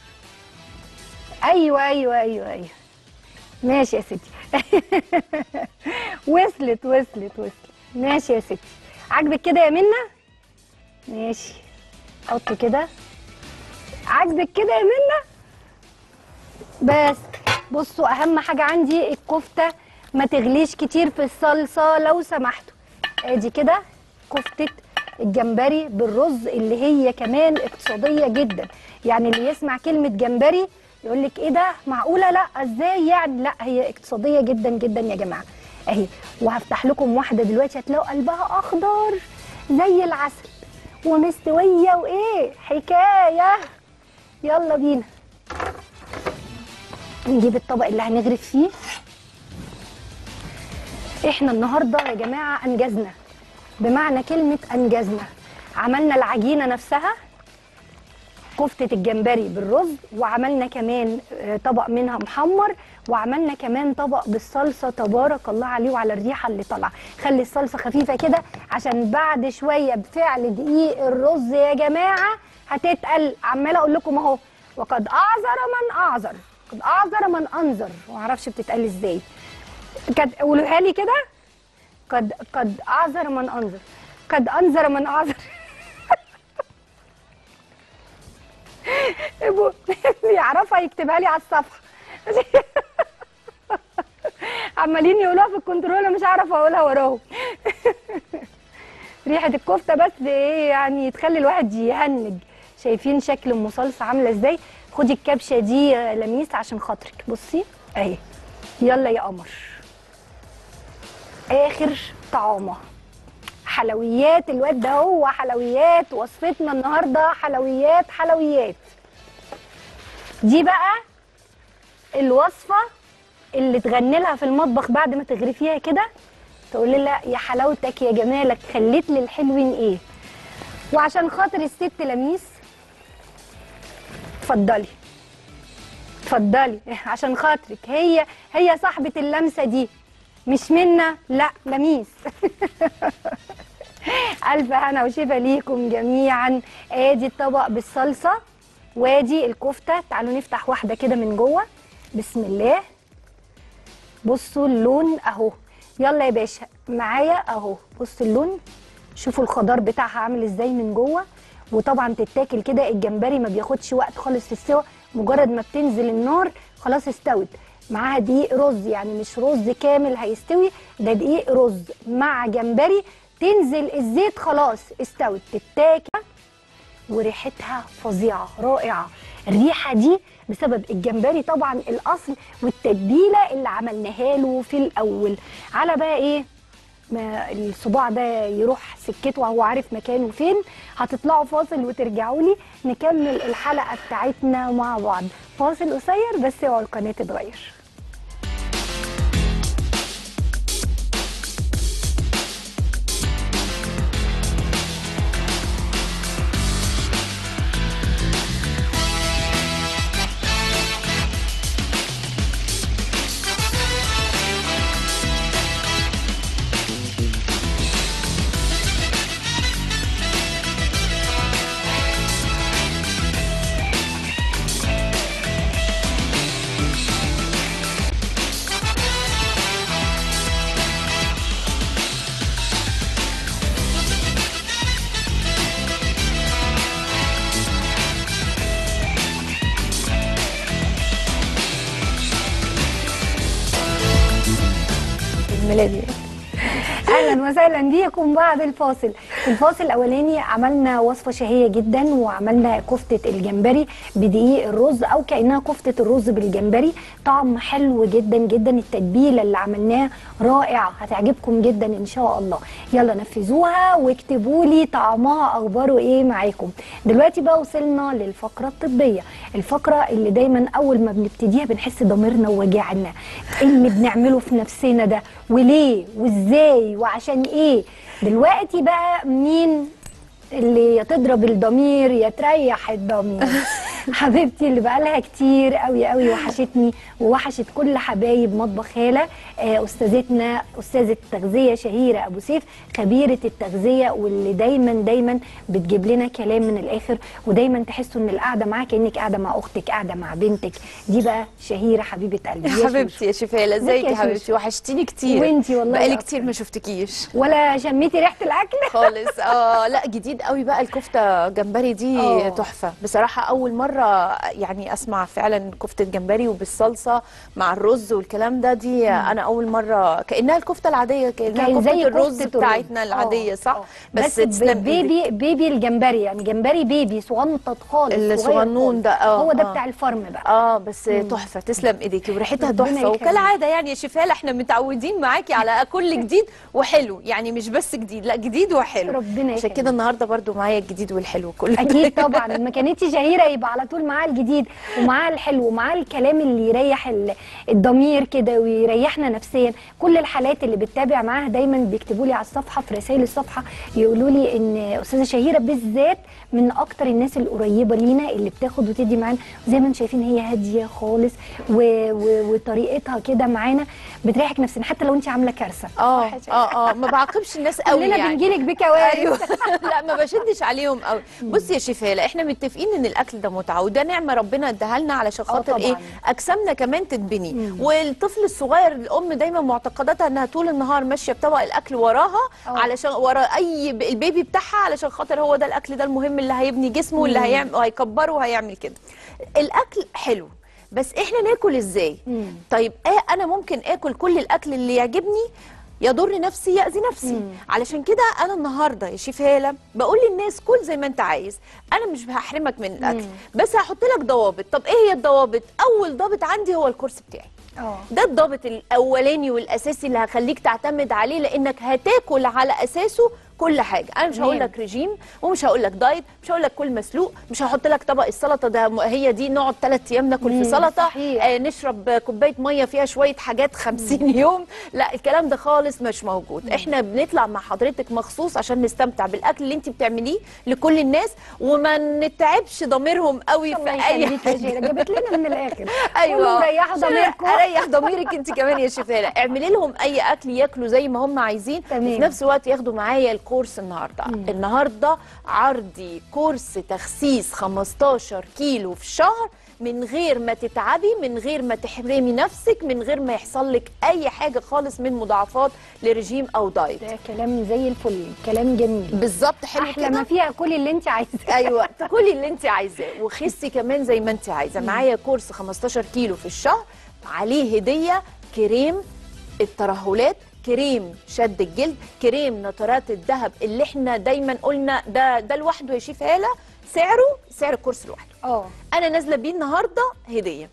ايوه ايوه ايوه ايوه ماشي يا ستي وصلت وصلت وصلت ماشي يا ستي عاجبك كده يا منى ماشي حط كده عاجبك كده يا منى بس بصوا اهم حاجه عندي الكفته ما تغليش كتير في الصلصه لو سمحتوا ادي كده كفته الجمبري بالرز اللي هي كمان اقتصاديه جدا يعني اللي يسمع كلمه جمبري يقول لك ايه ده معقوله لا ازاي يعني لا هي اقتصاديه جدا جدا يا جماعه اهي وهفتح لكم واحده دلوقتي هتلاقوا قلبها اخضر زي العسل ومستويه وايه حكايه يلا بينا نجيب الطبق اللي هنغرف فيه احنا النهارده يا جماعه انجزنا بمعنى كلمه انجزنا عملنا العجينه نفسها كفتة الجمبري بالرز وعملنا كمان آه، طبق منها محمر وعملنا كمان طبق بالصلصة تبارك الله عليه وعلى الريحة اللي طالعة خلي الصلصة خفيفة كده عشان بعد شوية بفعل دقيق الرز يا جماعة هتتقل عمالة أقول لكم أهو وقد أعذر من أعذر قد أعذر من أنذر معرفش بتتقال إزاي كد قولوها لي كده قد قد أعذر من أنذر قد أنذر من أعذر ابو اللي يعرفها يكتبها لي على الصفحه عمالين يقولوها في الكنترول أنا مش عارفه اقولها وراهم ريحه الكفته بس ايه يعني تخلي الواحد يهنج شايفين شكل ام صلصه عامله ازاي خدي الكبشه دي يا لميس عشان خاطرك بصي اهي يلا يا قمر اخر طعامه حلويات الواد ده هو حلويات وصفتنا النهارده حلويات حلويات دي بقى الوصفه اللي تغني لها في المطبخ بعد ما تغرفيها كده تقول لها يا حلاوتك يا جمالك خليت لي الحلوين ايه وعشان خاطر الست لميس اتفضلي اتفضلي عشان خاطرك هي هي صاحبه اللمسه دي مش منا لا لميس الف هنا وشفا ليكم جميعا ادي الطبق بالصلصه وادي الكفته تعالوا نفتح واحده كده من جوه بسم الله بصوا اللون اهو يلا يا باشا معايا اهو بصوا اللون شوفوا الخضار بتاعها عامل ازاي من جوه وطبعا تتاكل كده الجمبري ما بياخدش وقت خالص في السوا مجرد ما بتنزل النار خلاص استوت معاها دقيق رز يعني مش رز كامل هيستوي ده دقيق رز مع جمبري تنزل الزيت خلاص استوت تتاكل وريحتها فظيعه رائعه الريحه دي بسبب الجمبري طبعا الاصل والتتبيله اللي عملناها له في الاول على بقى ايه ما الصباع ده يروح سكته وهو عارف مكانه فين هتطلعوا فاصل وترجعوا لي نكمل الحلقه بتاعتنا مع بعض فاصل قصير بس اوعوا القناه تتغير الميلادي اهلا وسهلا بيكم بعد الفاصل الفاصل الاولاني عملنا وصفه شهيه جدا وعملنا كفته الجمبري بدقيق الرز او كانها كفته الرز بالجمبري طعم حلو جدا جدا التتبيله اللي عملناها رائعه هتعجبكم جدا ان شاء الله يلا نفذوها واكتبوا لي طعمها اخباره ايه معاكم دلوقتي بقى وصلنا للفقره الطبيه الفقره اللي دايما اول ما بنبتديها بنحس ضميرنا وجعنا ايه اللي بنعمله في نفسنا ده وليه وازاي وعشان ايه دلوقتي بقى مين اللي يا تضرب الضمير يا تريح الضمير حبيبتي اللي بقالها كتير قوي قوي وحشتني ووحشت كل حبايب مطبخ هاله آه، استاذتنا استاذه التغذيه شهيره ابو سيف خبيره التغذيه واللي دايما دايما بتجيب لنا كلام من الاخر ودايما تحسوا ان القعده معاك كانك قاعده مع اختك قاعده مع بنتك دي بقى شهيره حبيبه قلبي يا حبيبتي يا شفاله ازيك ازيك يا يا حبيبتي شوشو؟ وحشتيني كتير وانتي والله بقالي أكتر. كتير ما شفتكيش ولا شميتي ريحه الاكل خالص اه لا جديد قوي بقى الكفته جمبري دي آه. تحفه بصراحه اول مره مره يعني اسمع فعلا كفته جمبري وبالصلصه مع الرز والكلام ده دي انا اول مره كانها الكفته العاديه كانها كان كفته زي الرز كفتة بتاعتنا آه، العاديه صح آه. بس, بس, تسلم إيدك. بيبي بيبي الجمبري يعني جمبري بيبي صغنطط خالص صغير الصغنون خالص. ده، آه، هو ده آه. بتاع الفرم بقى اه بس تحفه تسلم ايديكي وريحتها ربنا تحفه يخليك. وكالعاده يعني يا شفاله احنا متعودين معاكي على كل جديد وحلو يعني مش بس جديد لا جديد وحلو ربنا عشان يخليك. كده النهارده برضو معايا الجديد والحلو كله اكيد طبعا ما كانتش شهيره يبقى على طول معاها الجديد ومعاها الحلو ومعاها الكلام اللي يريح ال- الضمير كده ويريحنا نفسيا كل الحالات اللي بتتابع معاها دايما بيكتبوا لي على الصفحه في رسائل الصفحه يقولوا لي ان استاذه شهيره بالذات من اكتر الناس القريبه لينا اللي بتاخد وتدي معانا زي ما انتم شايفين هي هاديه خالص و... و... وطريقتها كده معانا بتريحك نفسيا حتى لو انت عامله كارثه اه صح يا شيخ؟ اه اه ما بعاقبش الناس قوي كلنا يعني بنجيلك بكوارث ايوه لا ما بشدش عليهم قوي بصي يا شفاله احنا متفقين ان الاكل ده متعه وده نعمه ربنا اداها لنا علشان آه خاطر طبعاً. ايه اجسامنا كمان تتبني والطفل الصغير الام دايما معتقداتها انها طول النهار ماشيه بطبق الاكل وراها آه. علشان ورا اي ب- البيبي بتاعها علشان خاطر هو ده الاكل ده المهم اللي هيبني جسمه واللي هيعمل وهيكبره وهيعمل كده الاكل حلو بس احنا ناكل ازاي مم. طيب آه انا ممكن اكل كل الاكل اللي يعجبني يضر نفسي ياذي نفسي مم. علشان كده انا النهارده يا شيف هاله بقول للناس كل زي ما انت عايز انا مش هحرمك من الاكل بس هحط لك ضوابط طب ايه هي الضوابط اول ضابط عندي هو الكورس بتاعي اه ده الضابط الاولاني والاساسي اللي هخليك تعتمد عليه لانك هتاكل على اساسه كل حاجه انا مش هقول لك رجيم ومش هقول لك دايت مش هقول لك كل مسلوق مش هحط لك طبق السلطه ده م- هي دي نقعد ثلاث ايام ناكل مم، في سلطه صحيح. آه نشرب كوبايه ميه فيها شويه حاجات 50 يوم لا الكلام ده خالص مش موجود احنا بنطلع مع حضرتك مخصوص عشان نستمتع بالاكل اللي انت بتعمليه لكل الناس وما نتعبش ضميرهم قوي في الله اي يخليك يا حاجه شيرة جابت لنا من الاخر ايوه قولوا ريحوا عشان ضميركم اريح ضميرك انت كمان يا شفاله اعملي لهم اي اكل ياكلوا زي ما هم عايزين تمام. وفي نفس الوقت ياخدوا معايا الكورس النهارده النهارده عرضي كورس تخسيس 15 كيلو في شهر من غير ما تتعبي من غير ما تحرمي نفسك من غير ما يحصل لك اي حاجه خالص من مضاعفات لرجيم او دايت ده كلام زي الفل كلام جميل بالظبط حلو احلى ما كده فيها كل اللي انت عايزاه ايوه كلي اللي انت عايزاه وخسي كمان زي ما انت عايزه معايا كورس 15 كيلو في الشهر عليه هديه كريم الترهلات كريم شد الجلد كريم نترات الذهب اللي احنا دايما قلنا ده ده لوحده يا شيف هاله سعره سعر الكورس لوحده اه انا نازله بيه النهارده هديه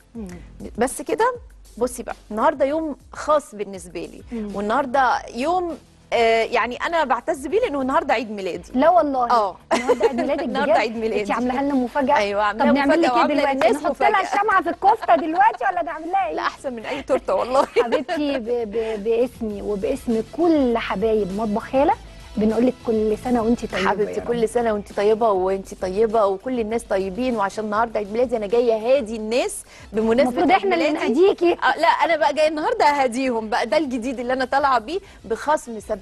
بس كده بصي بقى النهارده يوم خاص بالنسبه لي والنهارده يوم آه يعني انا بعتز بيه لانه النهارده عيد ميلادي لا والله اه. النهارده عيد ميلادك النهارده بجد؟ عيد ميلادي. انت عاملاها لنا مفاجاه أيوة، طب عاملاها نعمل لك مفاجأة ايه وعاملة دلوقتي للناس نحط لها مفاجأة. الشمعه في الكفته دلوقتي ولا نعمل لها لا ايه احسن من اي تورته والله حبيبتي ب... ب... باسمي وباسم كل حبايب مطبخ هاله بنقول لك كل سنه وانت طيبه حبيبتي يا رب. كل سنه وانت طيبه وانت طيبه وكل الناس طيبين وعشان النهارده عيد ميلادي انا جايه هادي الناس بمناسبه المفروض عيد احنا اللي ميلادي. نهديكي آه لا انا بقى جايه النهارده اهديهم بقى ده الجديد اللي انا طالعه بيه بخصم 70%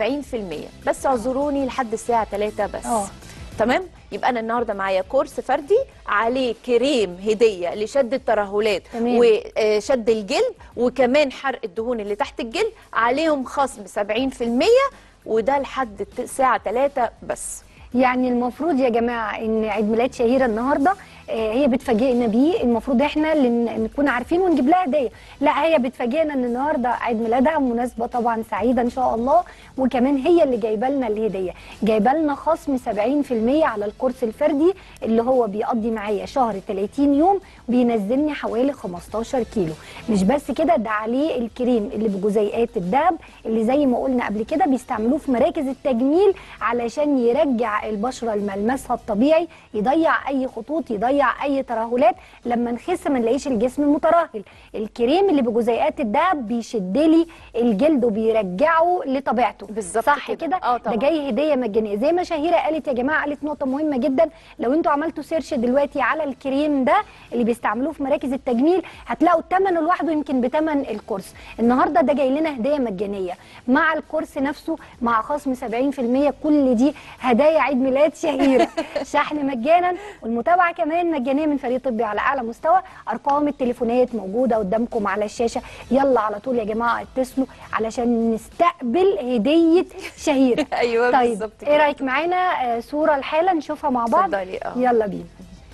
بس اعذروني لحد الساعه 3 بس اه. تمام يبقى انا النهارده معايا كورس فردي عليه كريم هديه لشد الترهلات تمام. وشد الجلد وكمان حرق الدهون اللي تحت الجلد عليهم خصم 70% وده لحد الت- الساعه 3 بس يعني المفروض يا جماعه ان عيد ميلاد شهيره النهارده آه، هي بتفاجئنا بيه المفروض احنا اللي ن- نكون عارفين ونجيب لها هديه لا هي بتفاجئنا ان النهارده عيد ميلادها مناسبه طبعا سعيده ان شاء الله وكمان هي اللي جايبه لنا الهديه جايبه لنا خصم 70% على الكورس الفردي اللي هو بيقضي معايا شهر 30 يوم بينزلني حوالي 15 كيلو مش بس كده ده عليه الكريم اللي بجزيئات الدهب اللي زي ما قلنا قبل كده بيستعملوه في مراكز التجميل علشان يرجع البشره لملمسها الطبيعي يضيع اي خطوط يضيع اي ترهلات لما نخس ما نلاقيش الجسم مترهل الكريم اللي بجزيئات الدهب بيشد لي الجلد وبيرجعه لطبيعته بالظبط صح كده. كده آه ده طبعا. جاي هديه مجانيه زي ما شهيره قالت يا جماعه قالت نقطه مهمه جدا لو انتوا عملتوا سيرش دلوقتي على الكريم ده اللي بيستعملوه في مراكز التجميل هتلاقوا ثمنه لوحده يمكن بثمن الكورس النهارده ده جاي لنا هديه مجانيه مع الكورس نفسه مع خصم 70% كل دي هدايا عيد ميلاد شهيره شحن مجانا والمتابعه كمان مجانيه من فريق طبي على اعلى مستوى ارقام التليفونات موجوده قدامكم على الشاشه يلا على طول يا جماعه اتصلوا علشان نستقبل هديه شهيره ايوه طيب بالظبط ايه رايك معانا آه، صوره الحاله نشوفها مع بعض اتفضلي، اه. يلا بينا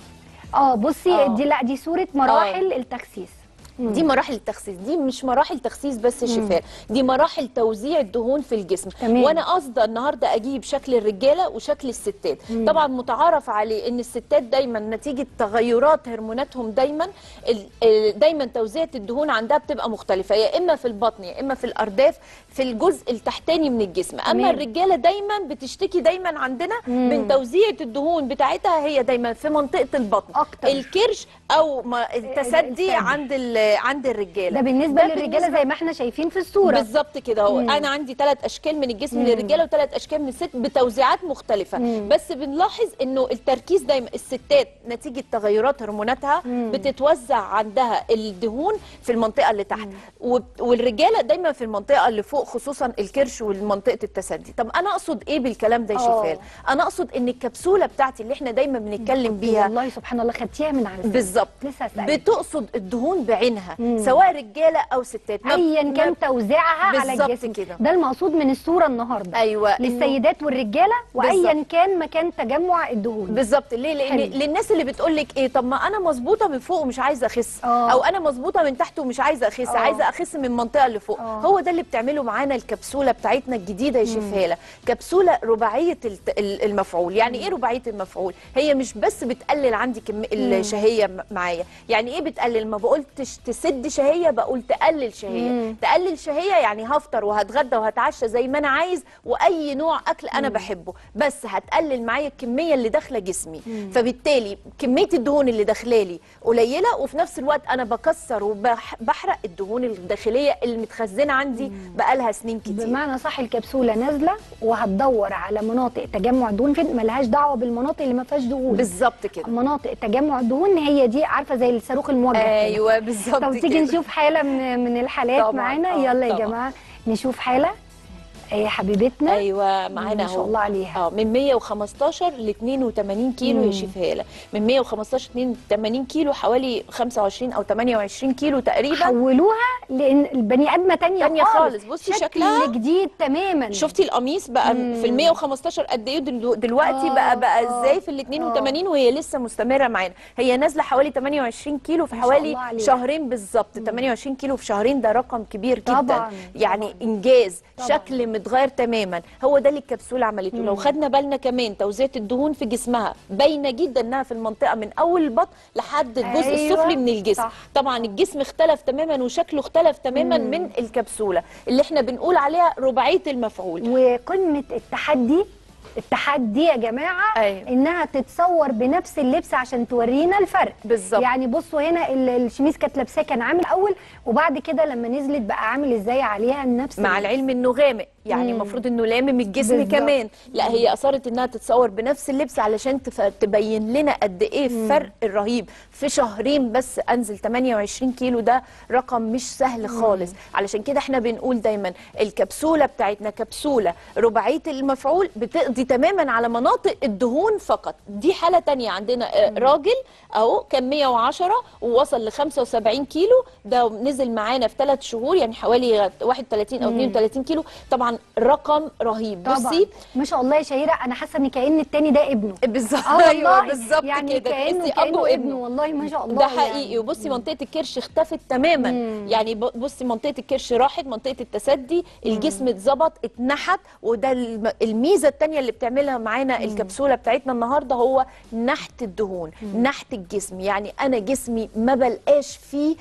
اه بصي آه. دي لا دي صوره مراحل التخسيس مم. دي مراحل التخسيس دي مش مراحل تخسيس بس شفاء دي مراحل توزيع الدهون في الجسم تمام. وانا قصده النهارده اجيب شكل الرجاله وشكل الستات مم. طبعا متعارف عليه ان الستات دايما نتيجه تغيرات هرموناتهم دايما ال- ال- دايما توزيع الدهون عندها بتبقى مختلفه يا اما في البطن يا اما في الارداف في الجزء التحتاني من الجسم تمام. اما الرجاله دايما بتشتكي دايما عندنا مم. من توزيع الدهون بتاعتها هي دايما في منطقه البطن أكتر. الكرش او ما التسدي التسدي. عند ال- عند الرجاله ده بالنسبه ده للرجاله زي ما احنا شايفين في الصوره بالظبط كده هو مم. انا عندي ثلاث اشكال من الجسم مم. للرجاله وثلاث اشكال من الست بتوزيعات مختلفه مم. بس بنلاحظ انه التركيز دايما الستات نتيجه تغيرات هرموناتها مم. بتتوزع عندها الدهون في المنطقه اللي تحت وب- والرجاله دايما في المنطقه اللي فوق خصوصا الكرش والمنطقه التسدي طب انا اقصد ايه بالكلام ده يا آه. شفال انا اقصد ان الكبسوله بتاعتي اللي احنا دايما بنتكلم بيها والله سبحان الله خدتيها من على لساني. بالظبط لسه هسألك. بتقصد الدهون بعينها مم. سواء رجاله او ستات ما- ايا ما- كان توزيعها على بالظبط الجسم كده. ده المقصود من الصوره النهارده ايوه إنه- للسيدات والرجاله وايا بالظبط. كان مكان تجمع الدهون بالظبط ليه لان حلو. للناس اللي بتقول لك ايه طب ما انا مظبوطه من فوق ومش عايزه اخس آه. او انا مظبوطه من تحت ومش عايزه اخس آه. عايزه اخس من المنطقه اللي فوق آه. هو ده اللي بتعمله معانا الكبسوله بتاعتنا الجديده يا شفاله كبسوله رباعيه الت- ال- المفعول يعني ايه رباعيه المفعول هي مش بس بتقلل عندي كم الشهيه م- معايا يعني ايه بتقلل ما بقولتش تسد شهيه بقول تقلل شهيه مم. تقلل شهيه يعني هفطر وهتغدى وهتعشى زي ما انا عايز واي نوع اكل انا بحبه بس هتقلل معايا الكميه اللي داخله جسمي فبالتالي كميه الدهون اللي داخلالي قليله وفي نفس الوقت انا بكسر وبحرق الدهون الداخليه اللي متخزنه عندي بقالها سنين كتير بمعنى صح الكبسوله نازله وهتدور على مناطق تجمع دهون فين ملهاش دعوه بالمناطق اللي ما فيهاش دهون بالظبط كده مناطق تجمع الدهون هي دي عارفه زي الصاروخ الموجه كده. ايوه بالظبط طب تيجي كده. نشوف حاله من من الحالات طبعاً، معانا آه، يلا يا طبعاً. جماعه نشوف حاله ايه حبيبتنا ايوه معانا ما شاء اهو الله عليها اه من 115 ل 82 كيلو مم. يا شفاله من 115 ل 82 كيلو حوالي 25 او 28 كيلو تقريبا حولوها لان البني ادمه تانية, تانية خالص. بصي شكل شكلها. جديد تماما شفتي القميص بقى مم. في ال 115 قد ايه دلو- دلوقتي آه، بقى بقى آه، ازاي في ال 82 وهي لسه مستمره معانا هي نازله حوالي 28 كيلو في ما شاء الله حوالي عليها. شهرين بالظبط 28 كيلو في شهرين ده رقم كبير جدا طبعاً، يعني طبعاً. انجاز طبعاً. شكل متغير تماما هو ده اللي الكبسوله عملته لو خدنا بالنا كمان توزيع الدهون في جسمها باينه جدا انها في المنطقه من اول البطن لحد الجزء أيوة، السفلي من الجسم صح. طبعا الجسم اختلف تماما وشكله اختلف تماما مم. من الكبسوله اللي احنا بنقول عليها رباعيه المفعول وقمه التحدي التحدي يا جماعه أيوة. انها تتصور بنفس اللبس عشان تورينا الفرق بالظبط. يعني بصوا هنا ال- الشميز كانت لابساه كان عامل اول وبعد كده لما نزلت بقى عامل ازاي عليها نفس مع اللبس. العلم انه غامق يعني مم. المفروض انه لامم الجسم بالظبط. كمان لا هي اصرت انها تتصور بنفس اللبس علشان تف... تبين لنا قد ايه الفرق الرهيب في شهرين بس انزل 28 كيلو ده رقم مش سهل خالص علشان كده احنا بنقول دايما الكبسوله بتاعتنا كبسوله رباعيه المفعول بتقضي تماما على مناطق الدهون فقط دي حاله تانية عندنا آه، راجل اهو كان 110 ووصل ل 75 كيلو ده نزل معانا في ثلاث شهور يعني حوالي 31 او 32 كيلو طبعا رقم رهيب طبعا بصي ما شاء الله يا شهيره انا حاسه ان كأن التاني ده ابنه بالظبط اه ايوه والله بالظبط يعني كده كأنه تحسي اب كأنه ابنه وابنه والله ما شاء الله ده حقيقي يعني. وبصي منطقه الكرش اختفت تماما مم. يعني ب- بصي منطقه الكرش راحت منطقه التسدي الجسم اتظبط اتنحت وده الم- الميزه الثانيه اللي بتعملها معانا الكبسوله بتاعتنا النهارده هو نحت الدهون نحت الجسم يعني انا جسمي ما بلقاش فيه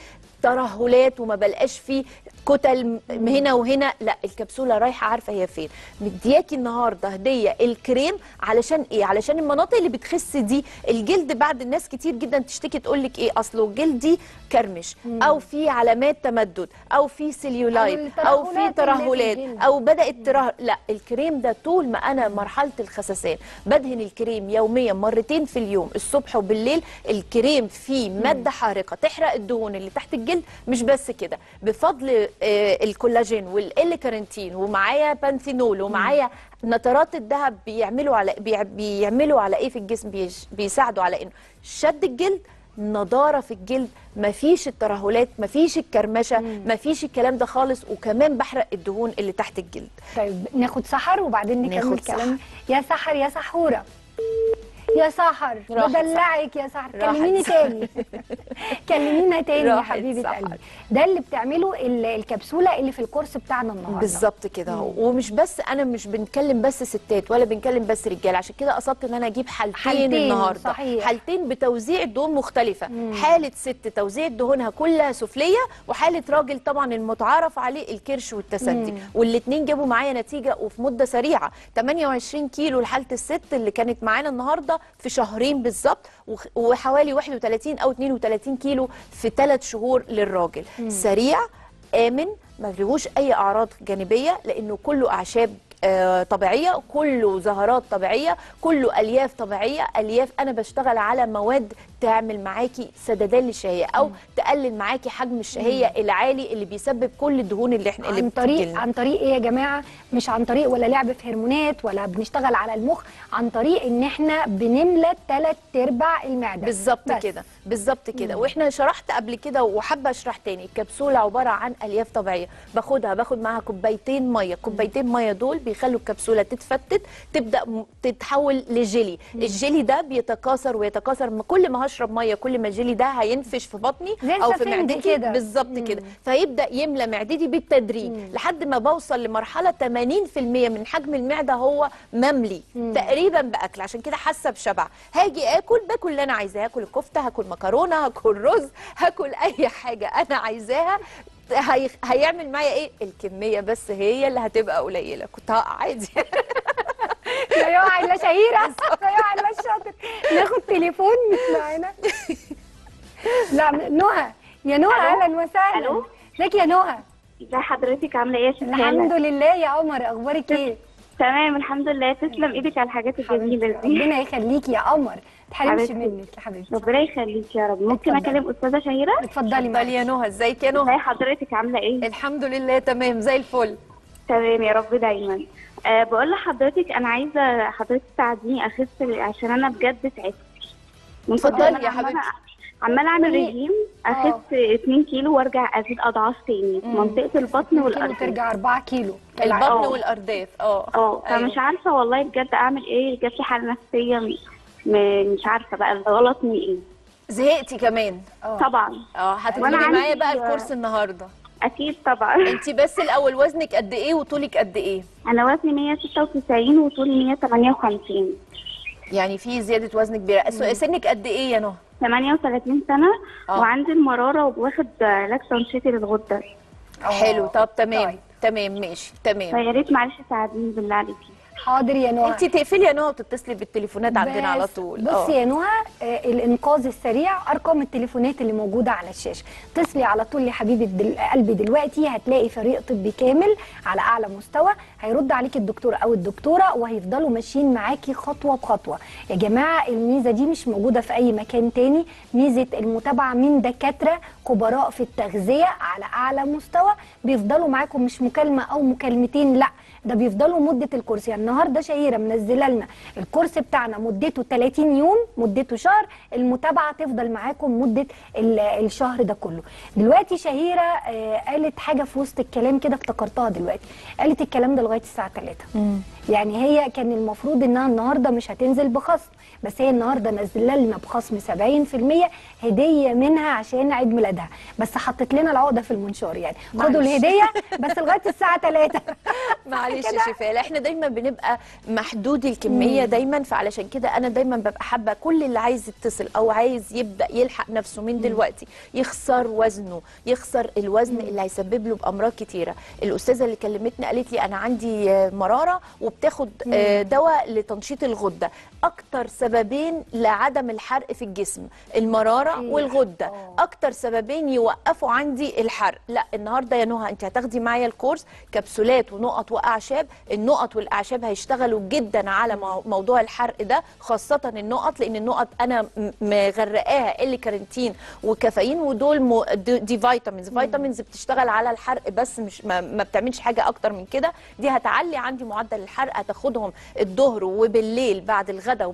ترهلات وما بلقاش فيه كتل م- هنا وهنا لا الكبسوله رايحه عارفه هي فين مدياكي النهارده هديه الكريم علشان ايه علشان المناطق اللي بتخس دي الجلد بعد الناس كتير جدا تشتكي تقول لك ايه اصله جلدي كرمش او في علامات تمدد او في سيليولايت او في الترهلات اللي في ترهلات الجلد. او بدات تره لا الكريم ده طول ما انا مرحله الخسسان بدهن الكريم يوميا مرتين في اليوم الصبح وبالليل الكريم فيه ماده حارقه تحرق الدهون اللي تحت الجلد مش بس كده بفضل آه، الكولاجين والاليكارنتين ومعايا بانثينول ومعايا نترات الذهب بيعملوا على بيع- بيعملوا على ايه في الجسم بيش- بيساعدوا على انه شد الجلد نضاره في الجلد مفيش الترهلات مفيش الكرمشه مفيش الكلام ده خالص وكمان بحرق الدهون اللي تحت الجلد طيب ناخد سحر وبعدين نكمل ناخد كلام يا سحر يا سحوره يا سحر راحت بدلعك يا سحر راحت كلميني سحر. تاني كلمينا تاني يا راحت حبيبه سحر. قلبي ده اللي بتعمله ال- الكبسوله اللي في الكورس بتاعنا النهارده بالظبط كده ومش بس انا مش بنكلم بس ستات ولا بنكلم بس رجاله عشان كده قصدت ان انا اجيب حالتين, حالتين، النهارده صحيح. حالتين بتوزيع الدهون مختلفه حاله ست توزيع دهونها كلها سفليه وحاله راجل طبعا المتعارف عليه الكرش والتسدي والاثنين جابوا معايا نتيجه وفي مده سريعه 28 كيلو لحاله الست اللي كانت معانا النهارده في شهرين بالظبط وخ- وحوالي 31 او 32 كيلو في ثلاث شهور للراجل سريع امن ما فيهوش اي اعراض جانبيه لانه كله اعشاب آه، طبيعيه كله زهرات طبيعيه كله الياف طبيعيه الياف انا بشتغل على مواد تعمل معاكي سددان للشهيه او تقلل معاكي حجم الشهيه العالي اللي بيسبب كل الدهون اللي احنا اللي عن طريق بتجيلنا. عن طريق ايه يا جماعه مش عن طريق ولا لعب في هرمونات ولا بنشتغل على المخ عن طريق ان احنا بنملى ثلاث ارباع المعده بالظبط بس. كده بالظبط كده واحنا شرحت قبل كده وحابه اشرح تاني الكبسوله عباره عن الياف طبيعيه باخدها باخد معاها كوبايتين ميه كوبايتين ميه دول بيخلوا الكبسوله تتفتت تبدا م- تتحول لجيلي الجيلي ده بيتكاثر ويتكاثر م- كل ما هشرب ميه كل ما الجيلي ده هينفش في بطني زي او في السفنج معدتي كده. بالظبط كده فيبدا يملى معدتي بالتدريج لحد ما بوصل لمرحله 80% من حجم المعده هو مملي تقريبا باكل عشان كده حاسه بشبع هاجي اكل باكل اللي انا عايزاه هاكل الكفته هاكل مكرونه هاكل رز هاكل اي حاجه انا عايزاها هي... هيعمل معايا ايه الكميه بس هي اللي هتبقى قليله كنت هقع عادي لا يقع الا شهيره لا يقع الا الشاطر ناخد تليفون مش معانا لا نهى يا نهى ألو؟ اهلا وسهلا ألو؟ ازيك يا نهى ازي حضرتك عامله ايه يا شيخ الحمد لله يا قمر اخبارك ايه تمام الحمد لله تسلم ايدك على الحاجات الجميله دي ربنا يخليكي يا قمر ما تحرمش حبيبتي. منك يا حبيبتي ربنا يخليك يا رب ممكن اتفضلي. اكلم استاذه شهيره اتفضلي اتفضلي معايا يا نهى ازيك يا ازي نهى حضرتك عامله ايه الحمد لله تمام زي الفل تمام يا رب دايما أه بقول لحضرتك انا عايزه حضرتك تساعديني اخس عشان انا بجد تعبت من كتر اتفضلي ما أنا يا عمالة- حبيبتي. عماله اعمل قولي. رجيم اخس 2 كيلو وارجع ازيد اضعاف تاني في منطقه البطن كيلو والارض ترجع 4 كيلو البطن آه. والارداف اه اه فمش عارفه والله بجد اعمل ايه جات لي حاله نفسيه م- م- مش عارفه بقى الغلط من ايه زهقتي كمان طبعا اه وأنا هتدخلي عندي- معايا بقى الكورس النهارده اكيد طبعا انت بس الاول وزنك قد ايه وطولك قد ايه انا وزني 196 وطولي 158 يعني في زياده وزن كبيره سو- سنك قد ايه يا نهى 38 سنه آه. وعندي المراره وواخد علاج تنشيطي للغده حلو طب تمام طيب. تمام ماشي تمام فيا ريت معلش ساعديني بالله عليكي حاضر يا نهى انت تقفلي يا نهى وتتصلي بالتليفونات عندنا على بس طول بصي يا نهى آه، الانقاذ السريع ارقام التليفونات اللي موجوده على الشاشه اتصلي على طول يا حبيبه دل... قلبي دلوقتي هتلاقي فريق طبي كامل على اعلى مستوى هيرد عليك الدكتور او الدكتوره وهيفضلوا ماشيين معاكي خطوه بخطوه يا جماعه الميزه دي مش موجوده في اي مكان تاني ميزه المتابعه من دكاتره خبراء في التغذيه على اعلى مستوى بيفضلوا معاكم مش مكالمه او مكالمتين لا ده بيفضلوا مده الكورس يعني النهارده شهيره منزله لنا الكورس بتاعنا مدته 30 يوم مدته شهر المتابعه تفضل معاكم مده ال- الشهر ده كله دلوقتي شهيره آه، قالت حاجه في وسط الكلام كده افتكرتها دلوقتي قالت الكلام ده لغايه الساعه 3 يعني هي كان المفروض انها النهارده مش هتنزل بخصم بس هي النهارده نزل لنا بخصم 70% هديه منها عشان عيد ميلادها بس حطت لنا العقده في المنشار يعني خدوا معلش. الهديه بس لغايه الساعه 3 معلش يا شفاء احنا دايما بنبقى محدود الكميه دايما فعلشان كده انا دايما ببقى حابه كل اللي عايز يتصل او عايز يبدا يلحق نفسه من دلوقتي يخسر وزنه يخسر الوزن اللي هيسبب له بامراض كتيره الاستاذه اللي كلمتني قالت لي انا عندي آه، مراره وبتاخد آه، دواء لتنشيط الغده اكتر سببين لعدم الحرق في الجسم المراره أيوة. والغده آه. اكتر سببين يوقفوا عندي الحرق لا النهارده يا نهى انت هتاخدي معايا الكورس كبسولات ونقط واعشاب النقط والاعشاب هيشتغلوا جدا على مو- موضوع الحرق ده خاصه النقط لان النقط انا م- مغرقاها اللي كارنتين وكافيين ودول م- دي دي فيتامينز فيتامينز بتشتغل على الحرق بس مش ما, ما بتعملش حاجه اكتر من كده دي هتعلي عندي معدل الحرق هتاخدهم الظهر وبالليل بعد الغداء وبعد العشاء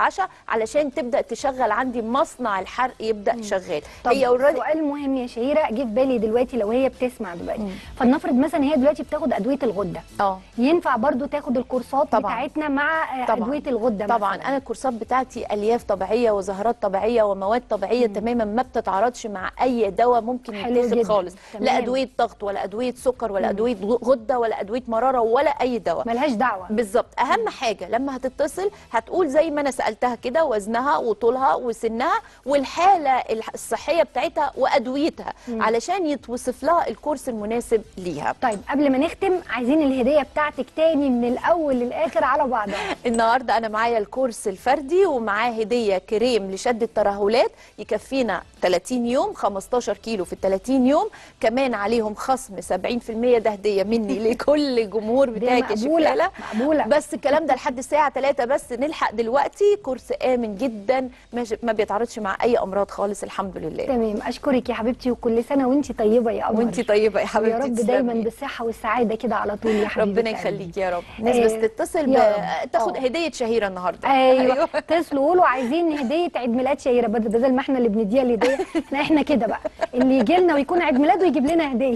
العشاء علشان تبدا تشغل عندي مصنع الحرق يبدا شغال طب هي اوريدي سؤال مهم يا شهيره جه في بالي دلوقتي لو هي بتسمع دلوقتي فلنفرض مثلا هي دلوقتي بتاخد ادويه الغده اه ينفع برضو تاخد الكورسات طبعاً. بتاعتنا مع آه، طبعاً. ادويه الغده طبعا مثلاً. انا الكورسات بتاعتي الياف طبيعيه وزهرات طبيعيه ومواد طبيعيه تماما ما بتتعارضش مع اي دواء ممكن حلو يتاخد جداً. خالص تمام. لا ادويه ضغط ولا ادويه سكر ولا ادويه غده ولا ادويه مراره ولا اي دواء ملهاش دعوه بالظبط اهم حاجه لما هتتصل هتقول زي ما انا سالتها كده وزنها وطولها وسنها والحاله الح- الصحيه بتاعتها وادويتها علشان يتوصف لها الكورس المناسب ليها طيب قبل ما نختم عايزين الهديه بتاعتك تاني من الاول للاخر على بعضها النهارده انا معايا الكورس الفردي ومعاه هديه كريم لشد الترهلات يكفينا 30 يوم 15 كيلو في ال 30 يوم كمان عليهم خصم 70% ده هديه مني لكل جمهور دي بتاعك يا مقبولة، شفاله مقبولة. بس الكلام ده لحد الساعه 3 بس نلحق دلوقتي كورس امن جدا ما ما بيتعارضش مع اي امراض خالص الحمد لله تمام اشكرك يا حبيبتي وكل سنه وانت طيبه يا قمر وانت طيبه يا حبيبتي ويا رب تسلمي. دايما بالصحه والسعاده كده على طول يا حبيبتي ربنا يخليك يا رب الناس آه، بس تتصل ب... يا رب. تاخد آه. هديه شهيره النهارده ايوه اتصلوا قولوا عايزين هديه عيد ميلاد شهيره بدل بدل ما احنا اللي بنديها الهديه احنا احنا كده بقى اللي يجي لنا ويكون عيد ميلاده يجيب لنا هديه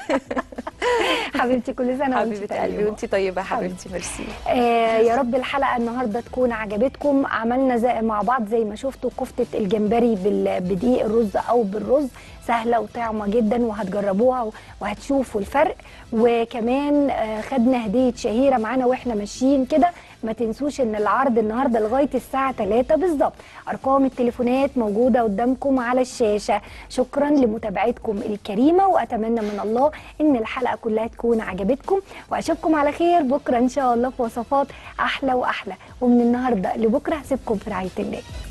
حبيبتي كل سنه وانت حبيبه قلبي طيبه وانت طيبه يا حبيبتي ميرسي آه يا رب الحلقه النهارده تكون عجبتكم عملنا زي مع بعض زي ما شفتوا كفته الجمبري بال- بدقيق الرز او بالرز سهله وطعمه جدا وهتجربوها وهتشوفوا الفرق وكمان آه خدنا هديه شهيره معانا واحنا ماشيين كده ما تنسوش ان العرض النهارده لغايه الساعه 3 بالظبط ارقام التليفونات موجوده قدامكم على الشاشه شكرا لمتابعتكم الكريمه واتمنى من الله ان الحلقه كلها تكون عجبتكم واشوفكم على خير بكره ان شاء الله في وصفات احلى واحلى ومن النهارده لبكره هسيبكم في رعايه الله